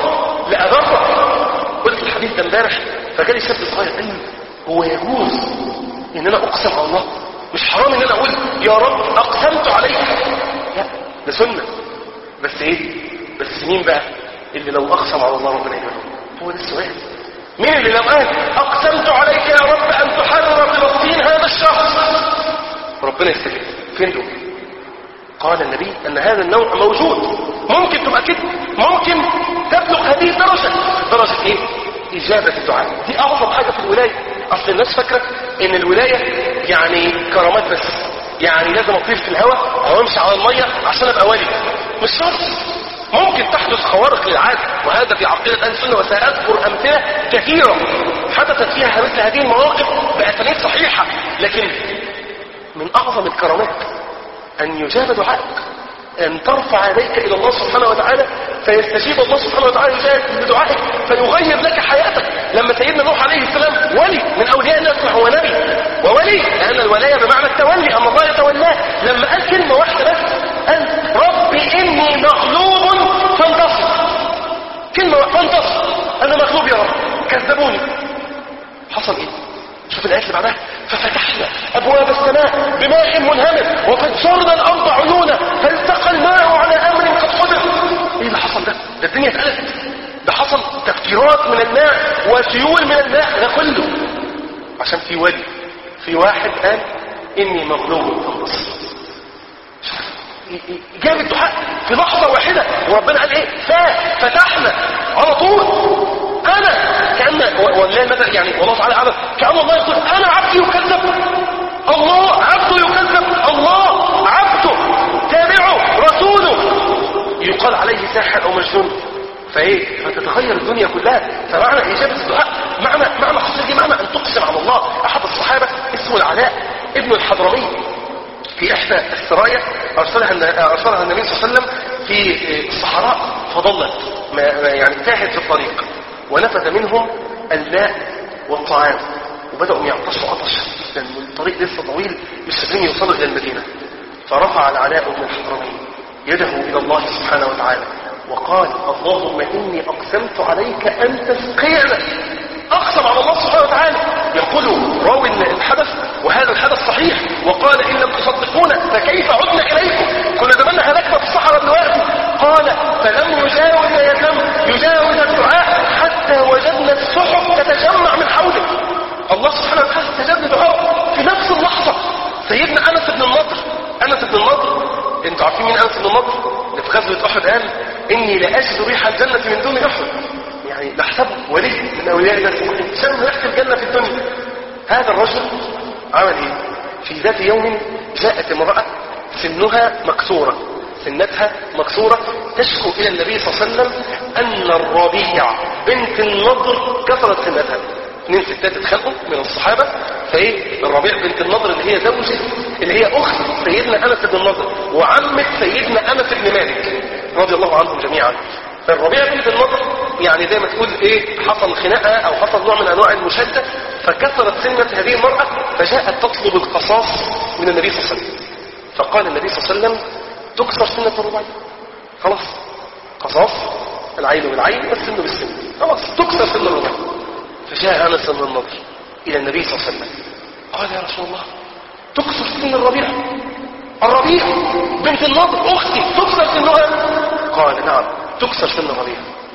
لأبره قلت الحديث ده امبارح فجالي شاب صغير قال لي هو يجوز ان انا اقسم على الله مش حرام ان انا اقول يا رب اقسمت عليك لا ده سنة بس ايه بس مين بقى اللي لو اقسم على الله ربنا يقبله هو ده السؤال مين اللي لو قال اقسمت عليك يا رب ان تحرر فلسطين هذا الشخص ربنا يستجيب فين دول قال النبي ان هذا النوع موجود ممكن تبقى كده ممكن تبلغ هذه الدرجة درجة ايه إجابة الدعاء دي أعظم حاجة في الولاية أصل الناس فاكرة إن الولاية يعني كرامات بس يعني لازم أطير في الهواء أو أمشي على المية عشان أبقى ولي مش شرط ممكن تحدث خوارق للعادة وهذا في عقيدة أهل السنة وسأذكر أمثلة كثيرة حدثت فيها مثل هذه المواقف بأساليب صحيحة لكن من أعظم الكرامات أن يجاب دعائك أن ترفع يديك إلى الله سبحانه وتعالى فيستجيب الله سبحانه وتعالى بدعائك فيغير لك حياتك لما سيدنا نوح عليه السلام ولي من أولياء الله هو نبي وولي لأن الولاية بمعنى التولي أما الله يتولاه لما قال كلمة واحدة بس قال شوف الآيات اللي بعدها ففتحنا أبواب السماء بماء منهمر وفجرنا الأرض عيونا فالتقى الماء على أمر قد قدر إيه اللي حصل ده؟ ده الدنيا اتقلبت ده حصل تفجيرات من الماء وسيول من الماء ده كله عشان في ولي في واحد قال إني مغلوب فانتصر جاب الدعاء في لحظة واحدة وربنا قال ايه فتحنا على طول انا كأن والله مثلا يعني والله تعالى عبد كأن الله يقول انا عبدي يكذب الله عبده يكذب الله عبده تابعه رسوله يقال عليه ساحر او مجنون فايه فتتغير الدنيا كلها فمعنى اجابه الدعاء معنى معنى خاصه دي معنى ان تقسم على الله احد الصحابه اسمه العلاء ابن الحضرمي في إحدى السرايا أرسلها, أرسلها النبي صلى الله عليه وسلم في الصحراء فضلت يعني تاهت في الطريق ونفذ منهم الماء والطعام وبدأوا يعطشوا عطشا لأن الطريق لسه طويل مش قادرين يوصلوا إلى المدينة فرفع العلاء بن الحضرمي يده إلى الله سبحانه وتعالى وقال اللهم إني أقسمت عليك أن تسقينا أقسم على الله سبحانه وتعالى يقول راوي الحدث وهذا الحدث صحيح وقال إن لم تصدقونا فكيف عدنا إليكم كنا زماننا هلكنا في الصحراء دلوقتي قال فلم يجاوز يتم يجاوز الدعاء حتى وجدنا السحب تتجمع من حوله الله سبحانه وتعالى استجاب لدعاء في نفس اللحظة سيدنا أنس بن النضر أنس بن النضر انتوا عارفين مين أنس بن النضر اللي في غزوة أحد قال إني لأجد ريح الجنة من دون أحد يعني نحسبه ولي من أولياء الله شم ريحة الجنة في الدنيا هذا الرجل عمل إيه في ذات يوم جاءت امرأة سنها مكسورة سنتها مكسورة تشكو إلى النبي صلى الله عليه وسلم أن الربيع بنت النضر كسرت سنتها اثنين ستات اتخلقوا من الصحابة فايه الربيع بنت النضر اللي هي زوجة اللي هي أخت سيدنا أنس بن النضر وعمة سيدنا أنس بن مالك رضي الله عنهم جميعا فالربيع بنت النضر يعني زي ما تقول ايه حصل خناقه او حصل نوع من انواع المشاده فكسرت سنه هذه المراه فجاءت تطلب القصاص من النبي صلى الله عليه وسلم فقال النبي صلى الله عليه وسلم تكسر سنه الربيع خلاص قصاص العين بالعين والسن بالسن خلاص تكسر سن الربيع فجاء انس بن النضر الى النبي صلى الله عليه وسلم قال يا رسول الله تكسر سن الربيع الربيع بنت النضر اختي تكسر سنها قال نعم تكسر سن الربيع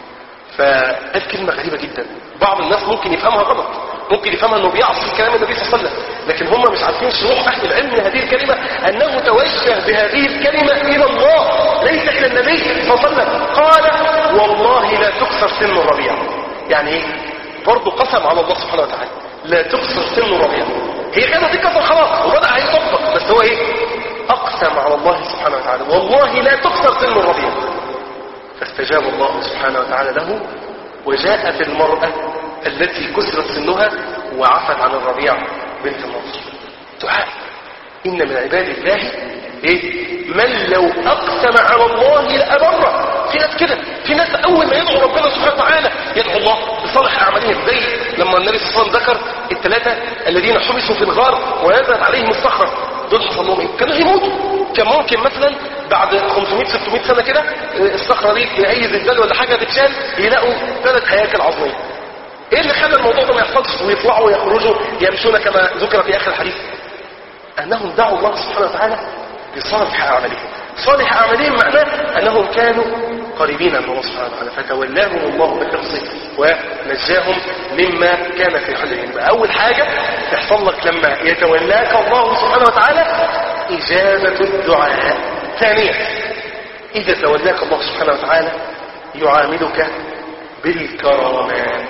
فقال كلمة غريبة جدا بعض الناس ممكن يفهمها غلط ممكن يفهمها انه بيعصي كلام النبي صلى الله عليه وسلم لكن هم مش عارفين شروح اهل العلم من هذه الكلمة انه توجه بهذه الكلمة الى الله ليس الى النبي صلى الله عليه وسلم قال والله لا تكسر سن الربيع يعني ايه برضه قسم على الله سبحانه وتعالى لا تكسر سن الربيع هي كده دي كسر خلاص وبدأ هيطبق بس هو ايه اقسم على الله سبحانه وتعالى والله لا تكسر سن الربيع فاستجاب الله سبحانه وتعالى له وجاءت المرأة التي كسرت سنها وعفت عن الربيع بنت النصر دعاء إن من عباد الله إيه؟ من لو أقسم على الله لأبره في ناس كده في ناس أول ما يدعو ربنا سبحانه وتعالى يدعو الله بصالح أعمالهم زي لما النبي صلى الله عليه وسلم ذكر الثلاثة الذين حبسوا في الغار ونزلت عليهم الصخرة دول حصل لهم ايه؟ كانوا هيموتوا كان ممكن مثلا بعد 500 600 سنه كده الصخره دي باي زلزال ولا حاجه تتشال يلاقوا ثلاث هياكل عظميه ايه اللي خلى الموضوع ده ما يحصلش ويطلعوا ويخرجوا يمشون كما ذكر في اخر الحديث انهم دعوا الله سبحانه وتعالى بصالح اعمالهم صالح اعمالهم معناه انهم كانوا قريبين من الله سبحانه وتعالى فتولاهم الله بحرصه ونجاهم مما كان في حلهم اول حاجه تحصل لك لما يتولاك الله سبحانه وتعالى اجابه الدعاء ثانيا اذا تولاك الله سبحانه وتعالى يعاملك بالكرامات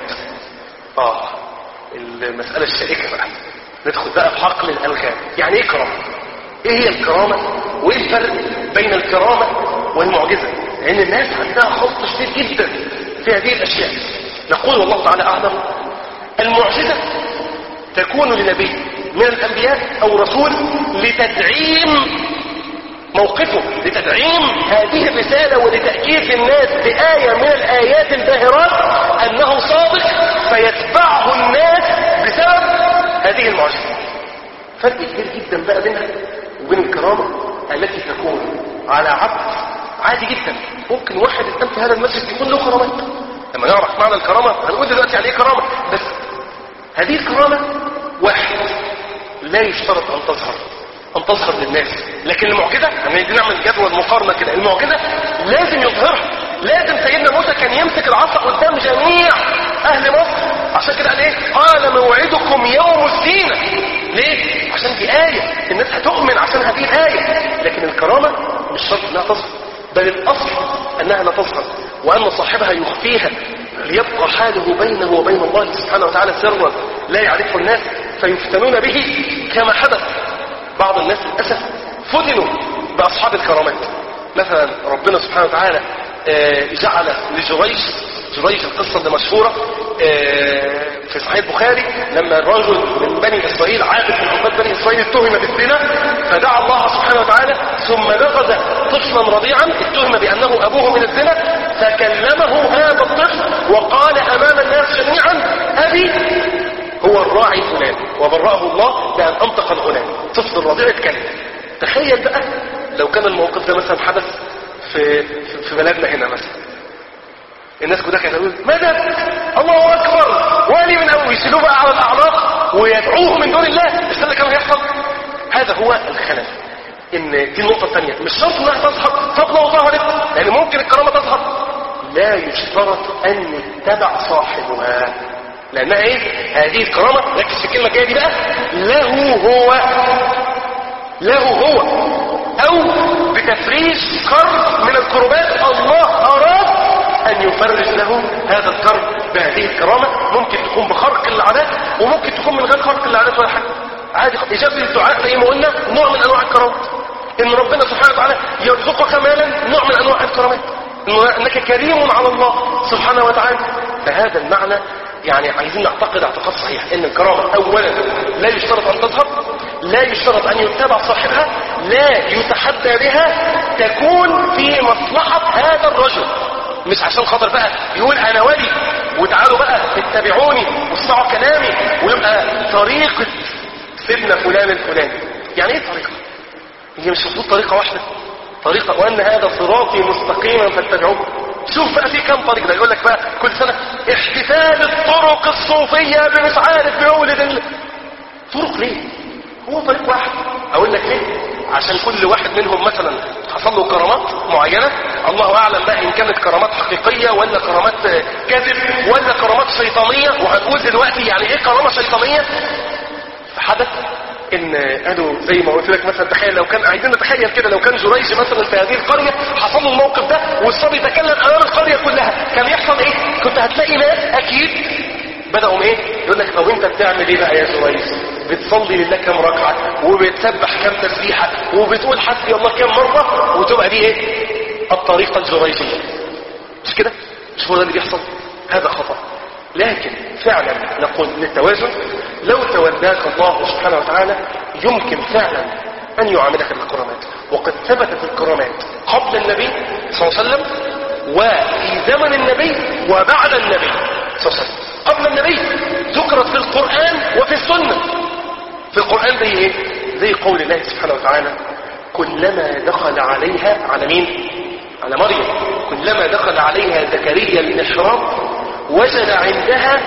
اه المساله الشائكه بقى ندخل بقى في حقل الالغام يعني ايه كرامه ايه هي الكرامه وايه الفرق بين الكرامه والمعجزه لان الناس عندها خلط شديد جدا في هذه الاشياء نقول والله تعالى اعلم المعجزه تكون لنبي من الانبياء او رسول لتدعيم موقفه لتدعيم هذه الرسالة ولتأكيد الناس بآية من الآيات الباهرات أنه صادق فيتبعه الناس بسبب هذه المعجزة فرق كبير جدا بقى بينها وبين الكرامة التي تكون على عبد عادي جدا ممكن واحد الآن في هذا المسجد يكون له كرامات لما نعرف معنى الكرامة هنقول دلوقتي عليه كرامة بس هذه الكرامة واحد لا يشترط أن تظهر أن تظهر للناس لكن المعجزة يعني دي نعمل جدول مقارنة كده المعجزة لازم يظهرها لازم سيدنا موسى كان يمسك العصا قدام جميع أهل مصر عشان كده قال ايه قال موعدكم يوم الزينة ليه عشان دي آية الناس هتؤمن عشان هذه الآية لكن الكرامة مش شرط انها تظهر بل الأصل أنها لا تظهر وأن صاحبها يخفيها ليبقى حاله بينه وبين الله سبحانه وتعالى سرا لا يعرفه الناس فيفتنون به كما حدث بعض الناس للأسف فتنوا بأصحاب الكرامات مثلا ربنا سبحانه وتعالى آه، جعل لجريج جريج القصة اللي مشهورة آه، في صحيح البخاري لما الرجل من بني إسرائيل عابد من عباد بني إسرائيل اتهم بالزنا فدعا الله سبحانه وتعالى ثم نقذ طفلا رضيعا اتهم بأنه أبوه من الزنا فكلمه هذا الطفل وقال أمام الناس جميعا أبي هو الراعي فلان وبرأه الله بأن أنطق الغلام طفل الرضيع اتكلم تخيل بقى لو كان الموقف ده مثلا حدث في في بلدنا هنا مثلا الناس كلها كانت تقول مدد الله اكبر والي من اول يشيلوه بقى على الاعناق ويدعوه من دون الله مش ده اللي كان هيحصل هذا هو الخلل ان دي النقطه الثانيه مش شرط انها تظهر طب لو ظهرت لان ممكن الكرامه تظهر لا يشترط ان يتبع صاحبها لانها ايه هذه الكرامه ركز في الكلمه الجايه دي بقى له هو له هو او بتفريج كرب من الكربات الله اراد ان يفرج له هذا الكرب بهذه الكرامة ممكن تكون بخرق العادات وممكن تكون من غير خرق العادات ولا حاجة عادي اجابة الدعاء زي ما قلنا نوع من انواع الكرامات ان ربنا سبحانه وتعالى يرزقك مالا نوع من انواع الكرامات إنه- انك كريم على الله سبحانه وتعالى فهذا المعنى يعني عايزين نعتقد اعتقاد صحيح ان الكرامة اولا لا يشترط ان تظهر لا يشترط ان يتبع صاحبها لا يتحدى بها تكون في مصلحة هذا الرجل مش عشان خاطر بقى يقول انا ولي وتعالوا بقى اتبعوني واسمعوا كلامي ويبقى طريقة سيدنا فلان الفلاني يعني ايه طريقة هي مش المفروض طريقة واحدة طريقة وان هذا صراطي مستقيما فاتبعوه شوف بقى في كام طريق ده يقول لك بقى كل سنة احتفال الطرق الصوفية بمش عارف بمولد ال... طرق ليه هو طريق واحد اقول لك ليه عشان كل واحد منهم مثلا حصل له كرامات معينة الله اعلم بقى ان كانت كرامات حقيقية ولا كرامات آه، كذب ولا كرامات شيطانية وهنقول دلوقتي يعني ايه كرامة شيطانية فحدث ان قالوا زي ما قلت لك مثلا تخيل لو كان عايزين نتخيل كده لو كان جريج مثلا في هذه القرية حصل له الموقف ده والصبي تكلم امام القرية كلها كان يحصل ايه كنت هتلاقي ناس اكيد بدأوا ايه يقول لك طب انت بتعمل ايه بقى يا جريج بتصلي لله كام ركعة وبتسبح كام تسبيحة وبتقول حسبي الله كام مرة وتبقى دي ايه الطريقة الجريجية مش كده مش هو ده اللي بيحصل هذا خطأ لكن فعلا نقول للتوازن لو تولاك الله سبحانه وتعالى يمكن فعلا أن يعاملك بالكرامات وقد ثبتت الكرامات قبل النبي صلى الله عليه وسلم وفي زمن النبي وبعد النبي صلى الله عليه وسلم قبل النبي ذكرت في القرآن وفي السنة في القرآن زي ايه زي قول الله سبحانه وتعالى كلما دخل عليها على مين على مريم كلما دخل عليها زكريا المحراب وجد عندها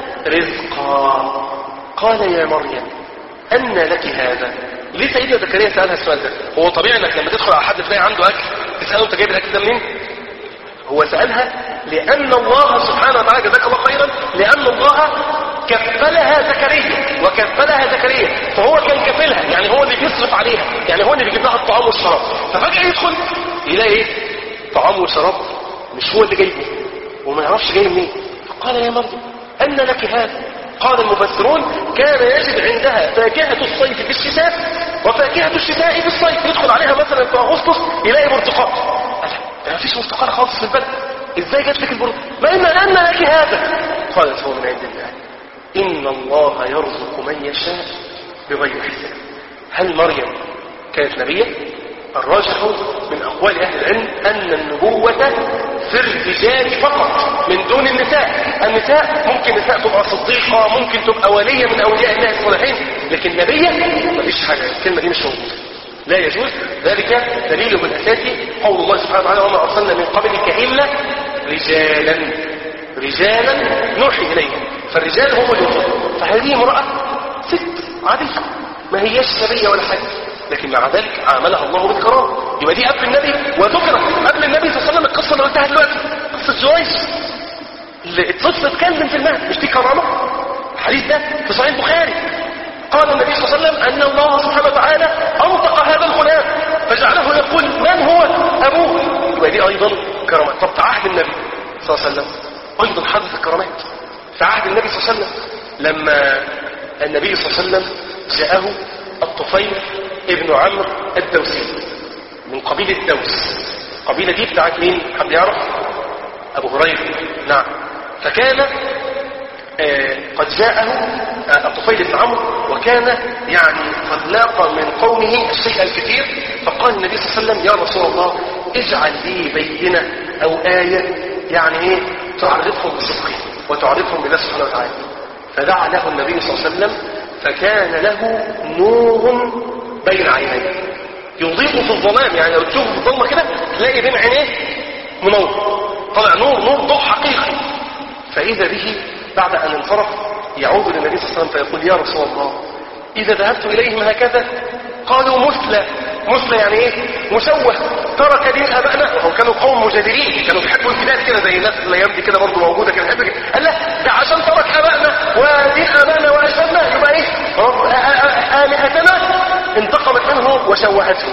رزقا قال يا مريم أن لك هذا ليه سيدنا زكريا سألها السؤال ده هو طبيعي انك لما تدخل على حد تلاقي عنده اكل تسأله انت جايب الاكل ده منين هو سألها لأن الله سبحانه وتعالى جزاك الله خيرا لأن الله كفلها زكريا وكفلها زكريا فهو كان كفلها يعني هو اللي بيصرف عليها يعني هو اللي بيجيب لها الطعام والشراب ففجأة يدخل يلاقي ايه طعام وشراب مش هو اللي جايبه وما يعرفش جاي منين فقال يا مريم أن لك هذا قال المفسرون كان يجد عندها فاكهة الصيف في الشتاء وفاكهة الشتاء في الصيف يدخل عليها مثلا في أغسطس يلاقي برتقال ده ما فيش برتقال خالص في البلد ازاي جات لك البرتقال ما إن أن لك هذا قالت هو من عند الله إن الله يرزق من يشاء بغير حساب هل مريم كانت نبية الراجح من أقوال أهل العلم أن النبوة في الرجال فقط من دون النساء النساء ممكن نساء تبقى صديقة ممكن تبقى ولية من أولياء الله الصالحين لكن نبية مفيش حاجة الكلمة دي مش موجودة لا يجوز ذلك دليله الأساسي قول الله سبحانه وتعالى وما أرسلنا من قبلك إلا رجالا رجالا نوحي إليهم فالرجال هم اللي يوصلوا فهذه امرأة ست عادية ما هياش نبية ولا حاجة لكن مع ذلك عاملها الله بالكرامة يبقى دي قبل النبي وتكرم قبل النبي صلى الله عليه وسلم القصة اللي قلتها دلوقتي قصة جويس اللي الطفل اتكلم في المهد مش دي كرامة الحديث ده في صحيح البخاري قال النبي صلى الله عليه وسلم أن الله سبحانه وتعالى أنطق هذا الغلام فجعله يقول من هو أبوه يبقى دي أيضا كرامات طب في عهد النبي صلى الله عليه وسلم أيضا حدث كرامات في عهد النبي صلى الله عليه وسلم لما النبي صلى الله عليه وسلم جاءه الطفيل ابن عمرو الدوسي من قبيلة دوس القبيلة دي بتاعت مين حد يعرف أبو هريرة نعم فكان آه قد جاءه آه الطفيل بن عمرو وكان يعني قد لاقى من قومه الشيء الكثير فقال النبي صلى الله عليه وسلم يا رسول الله اجعل لي بينة أو آية يعني ايه تعرفهم بصدقه وتعرفهم بالله سبحانه وتعالى فدعا له النبي صلى الله عليه وسلم فكان له نور بين عينيه يضيء في الظلام يعني لو تشوفه في الظلمه كده تلاقي بين عينيه منور طلع نور نور ضوء حقيقي فإذا به بعد أن انصرف يعود للنبي صلى الله عليه وسلم فيقول يا رسول الله إذا ذهبت إليهم هكذا قالوا مثلى مثلى يعني إيه مشوه ترك دين أبائنا وهم كانوا قوم مجادلين كانوا بيحبوا البلاد كده زي الناس الأيام دي كده برضه موجودة كده بيحبوا كده قال لا ده عشان ترك أبائنا ودين أبائنا وأجدادنا يبقى إيه آلهتنا انتقمت منه وشوهته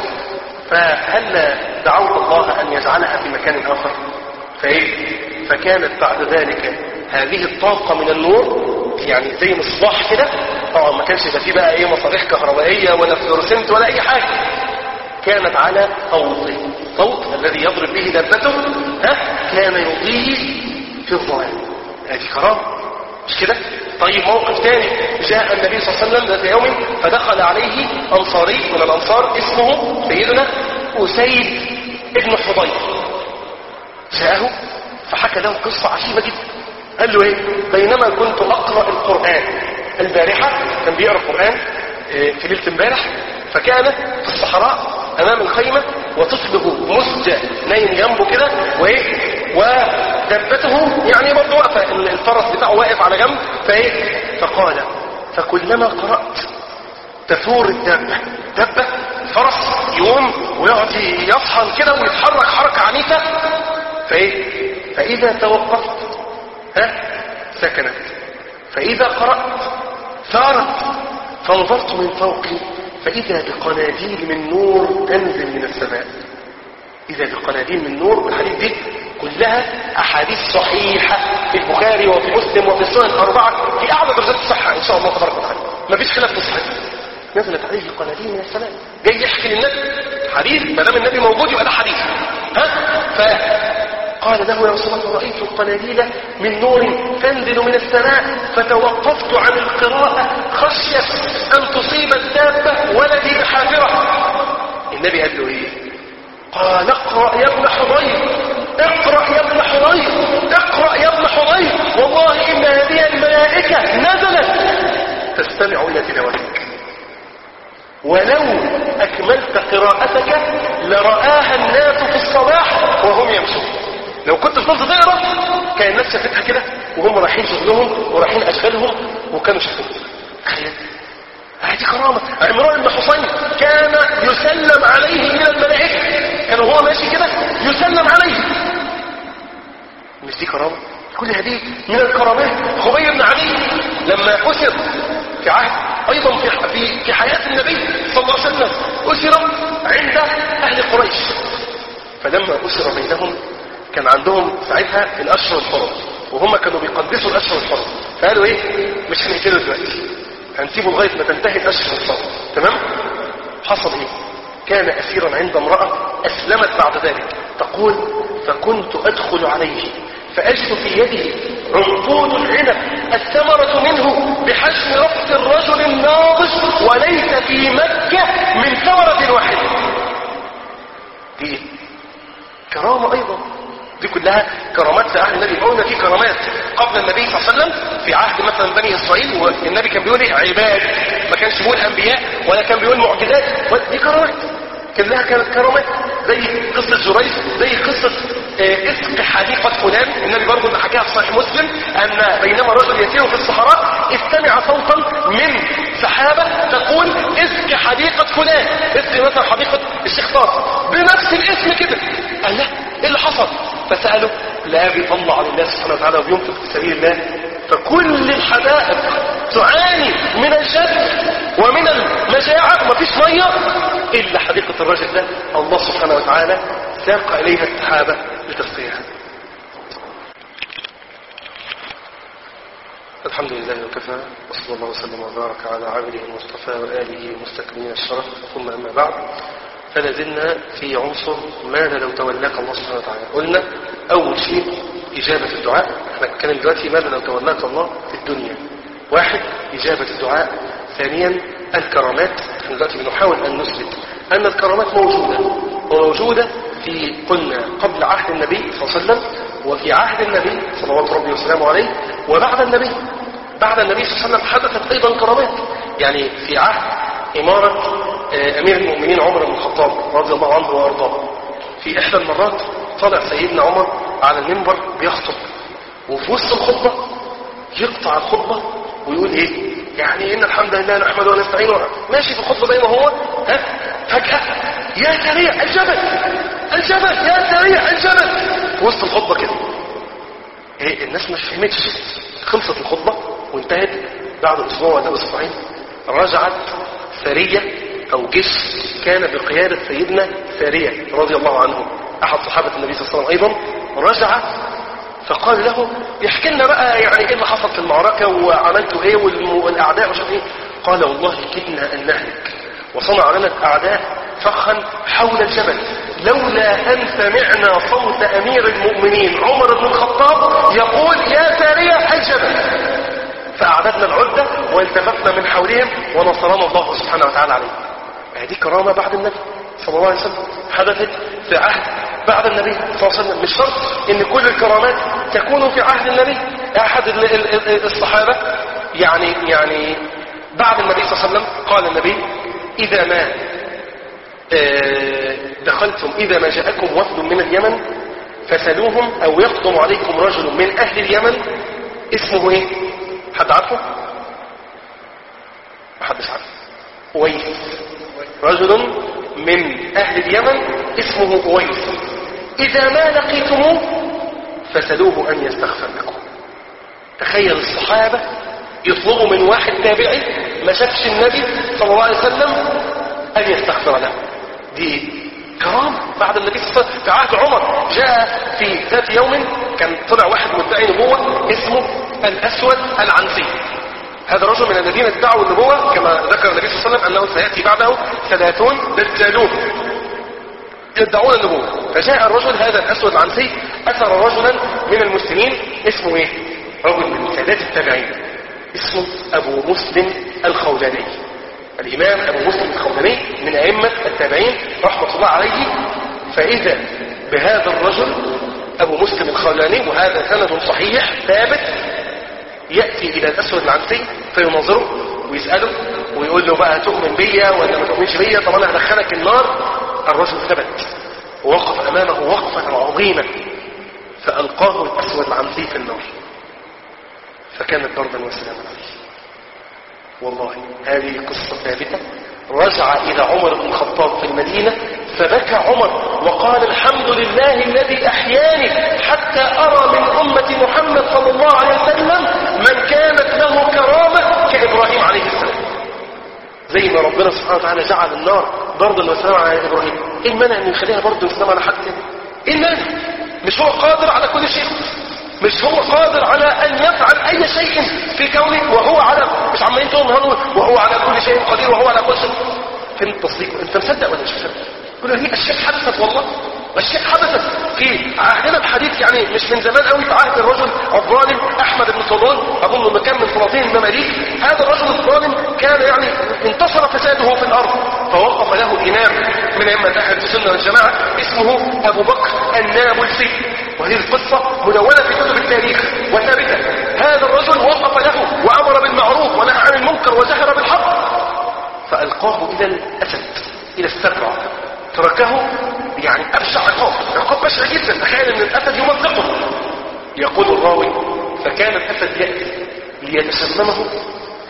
فهل دعوت الله أن يجعلها في مكان آخر فإيه فكانت بعد ذلك هذه الطاقة من النور يعني زي مصباح كده طبعا ما كانش يبقى فيه بقى ايه مصابيح كهربائية ولا فلورسنت ولا اي حاجة كانت على صوته صوت الذي يضرب به دابته ها كان يضيء في الظلام هذه كرامة مش كده طيب موقف ثاني جاء النبي صلى الله عليه وسلم ذات يوم فدخل عليه انصاري من الانصار اسمه سيدنا اسيد ابن حضير جاءه فحكى له قصة عجيبة جدا قال له ايه بينما كنت اقرأ القرآن البارحة كان بيقرأ القرآن في ليلة امبارح فكان في الصحراء امام الخيمة وطفله مسجى نايم جنبه كده وايه ودبته يعني برضه واقفة الفرس بتاعه واقف على جنب فايه فقال فكلما قرأت تثور الدابة دبة فرس يقوم ويقعد يصحن كده ويتحرك حركة عنيفة فايه فإذا توقفت ها سكنت فإذا قرأت ثارت فنظرت من فوقي فإذا بقناديل من نور تنزل من السماء إذا بقناديل من نور الحديث دي كلها أحاديث صحيحة في البخاري وفي مسلم وفي السنن الأربعة في أعلى درجات الصحة إن شاء الله تبارك وتعالى ما فيش خلاف في الصحيح نزلت عليه قناديل من السماء جاي يحكي للنبي حديث ما دام النبي موجود يبقى ده حديث ها ف قال له يا رسول الله رأيت القناديل من نور تنزل من السماء فتوقفت عن القراءة خشية أن تصيب الدابة ولدي بحافرة النبي قال له ايه قال اقرأ يا ابن حضير اقرأ يا ابن حضير اقرأ يا ابن حضير والله إن هذه الملائكة نزلت تستمع إلى تلاوتك ولو أكملت قراءتك لرآها الناس في الصباح وهم يمشون لو كنت فضلت تقرا كان الناس شافتها كده وهم رايحين شغلهم ورايحين اشغالهم وكانوا شافوها تخيل هذه كرامه عمران بن حسين كان يسلم عليه من الملائكه كان هو ماشي كده يسلم عليه مش دي كرامه كل هذه من الكرامات خبير بن علي لما اسر في عهد ايضا في في في حياه النبي صلى الله عليه وسلم اسر عند اهل قريش فلما اسر بينهم كان عندهم ساعتها الاشهر الحرم وهم كانوا بيقدسوا الاشهر الحرم فقالوا ايه مش هنقتله دلوقتي هنسيبه لغايه ما تنتهي الاشهر الحرم تمام حصل ايه كان اسيرا عند امراه اسلمت بعد ذلك تقول فكنت ادخل عليه فاجد في يده عنقود العنب الثمرة منه بحجم رأس الرجل الناضج وليس في مكة من ثمرة واحدة دي كرامة أيضا دي كلها كرامات في عهد النبي قلنا في كرامات قبل النبي صلى الله عليه وسلم في عهد مثلا بني اسرائيل والنبي كان بيقول ايه عباد ما كانش بيقول انبياء ولا كان بيقول معجزات دي كرامات كلها كانت كرامات زي قصة جريج زي قصة آه، اسق حديقة فلان النبي برضه اللي حكاها في صحيح مسلم ان بينما رجل يسير في الصحراء استمع صوتا من سحابة حديقة فلان اسم مثلا حديقة الشيخ طاس بنفس الاسم كده قال لا ايه اللي حصل فسأله لا بيطلع لله سبحانه وتعالى وبينفق في سبيل الله فكل الحدائق تعاني من الجد ومن المجاعة ومفيش مية إلا حديقة الرجل ده الله سبحانه وتعالى ساق إليها السحابة لتسقيها الحمد لله وكفى وصلى الله وسلم وبارك على عبده المصطفى وآله المستكملين الشرف ثم أما بعد فلا زلنا في عنصر ماذا لو تولاك الله سبحانه وتعالى قلنا أول شيء إجابة الدعاء احنا بنتكلم دلوقتي ماذا لو تولاك الله في الدنيا واحد إجابة الدعاء ثانيا الكرامات احنا دلوقتي بنحاول أن نثبت أن الكرامات موجودة وموجودة في قلنا قبل عهد النبي صلى الله عليه وسلم وفي عهد النبي صلوات ربي وسلامه عليه وبعد النبي بعد النبي صلى الله عليه وسلم حدثت أيضا كرامات يعني في عهد إمارة آه، أمير المؤمنين عمر بن الخطاب رضي الله عنه وأرضاه في إحدى المرات طلع سيدنا عمر على المنبر بيخطب وفي وسط الخطبة يقطع الخطبة ويقول إيه يعني إن الحمد لله نحمده ونستعينه ماشي في الخطبة زي ما هو ها فجأة يا سريع الجبل الجبل يا سريع الجبل في وسط الخطبة كده ايه الناس مش فهمتش خلصت الخطبة وانتهت بعد اسبوع ولا اسبوعين رجعت سرية او جيش كان بقيادة سيدنا سارية رضي الله عنه احد صحابة النبي صلى الله عليه وسلم ايضا رجع فقال له يحكي لنا بقى يعني ايه اللي حصل في المعركة وعملتوا ايه والم- والاعداء وشاف ايه قال والله كدنا ان نهلك وصنع لنا الاعداء فخا حول الجبل لولا ان سمعنا صوت امير المؤمنين عمر بن الخطاب يقول يا سارية الجبل فأعددنا العدة والتفتنا من حولهم ونصرنا الله سبحانه وتعالى عليه هذه كرامة بعد النبي صلى الله عليه وسلم حدثت في عهد بعد النبي صلى الله عليه وسلم مش شرط ان كل الكرامات تكون في عهد النبي احد ال- ال- ال- الصحابة يعني يعني بعد النبي صلى الله عليه وسلم قال النبي اذا ما آه، دخلتم اذا ما جاءكم وفد من اليمن فسلوهم او يقدم عليكم رجل من اهل اليمن اسمه ايه حد عارفه محدش عارفه اويس رجل من اهل اليمن اسمه اويس اذا ما لقيتموه فسلوه ان يستغفر لكم تخيل الصحابة يطلبوا من واحد تابعي ما شافش النبي صلى الله عليه وسلم ان يستغفر له دي كرامة بعد النبي صلى الله عليه وسلم في عهد عمر جاء في ذات يوم كان طلع واحد مدعي نبوة اسمه الأسود العنسي هذا رجل من الذين ادعوا النبوة كما ذكر النبي صلى الله عليه وسلم أنه سيأتي بعده ثلاثون دجالون يدعون النبوة فجاء الرجل هذا الأسود العنسي أثر رجلا من المسلمين اسمه ايه رجل من سادات التابعين اسمه أبو مسلم الخولاني الإمام أبو مسلم الخولاني من أئمة التابعين رحمة الله عليه فإذا بهذا الرجل أبو مسلم الخولاني وهذا سند صحيح ثابت يأتي إلى الأسود العنسي فيناظره ويسأله ويقول له بقى تؤمن بيا ولا ما تؤمنش بيا طب أنا هدخلك النار الرجل ثبت ووقف أمامه وقفة عظيمة فألقاه الأسود العنسي في النار فكانت ضربا وسلاما عليه والله هذه قصة ثابتة رجع إلى عمر بن الخطاب في المدينة فبكى عمر وقال الحمد لله الذي أحياني حتى أرى من أمة محمد صلى الله عليه وسلم من كانت له كرامة كإبراهيم عليه السلام زي ما ربنا سبحانه وتعالى جعل النار ضربا وسلاما على إبراهيم إيه المانع أن يخليها برضه وسلام على حد تاني؟ إيه المانع مش هو قادر على كل شيء مش هو قادر على ان يفعل اي شيء في كونه وهو على مش عمالين تقول هنقول وهو على كل شيء قدير وهو على كل شيء فين التصديق انت مصدق ولا مش مصدق يقول له هي اشياء حدثت والله اشياء حدثت في عهدنا الحديث يعني مش من زمان قوي في عهد الرجل الظالم احمد بن طولون اظن انه كان من سلاطين المماليك هذا الرجل الظالم كان يعني انتصر فساده في الارض فوقف له امام من ائمه اهل السنه والجماعه اسمه ابو بكر النابلسي وهذه القصة مدونة في كتب التاريخ وثابتة هذا الرجل وقف له وأمر بالمعروف ونهى عن المنكر وجهر بالحق فألقاه إلى الأسد إلى السبع تركه يعني أبشع عقاب عقاب بشع جدا تخيل أن الأسد يمزقه يقول الراوي فكان الأسد يأتي ليتسممه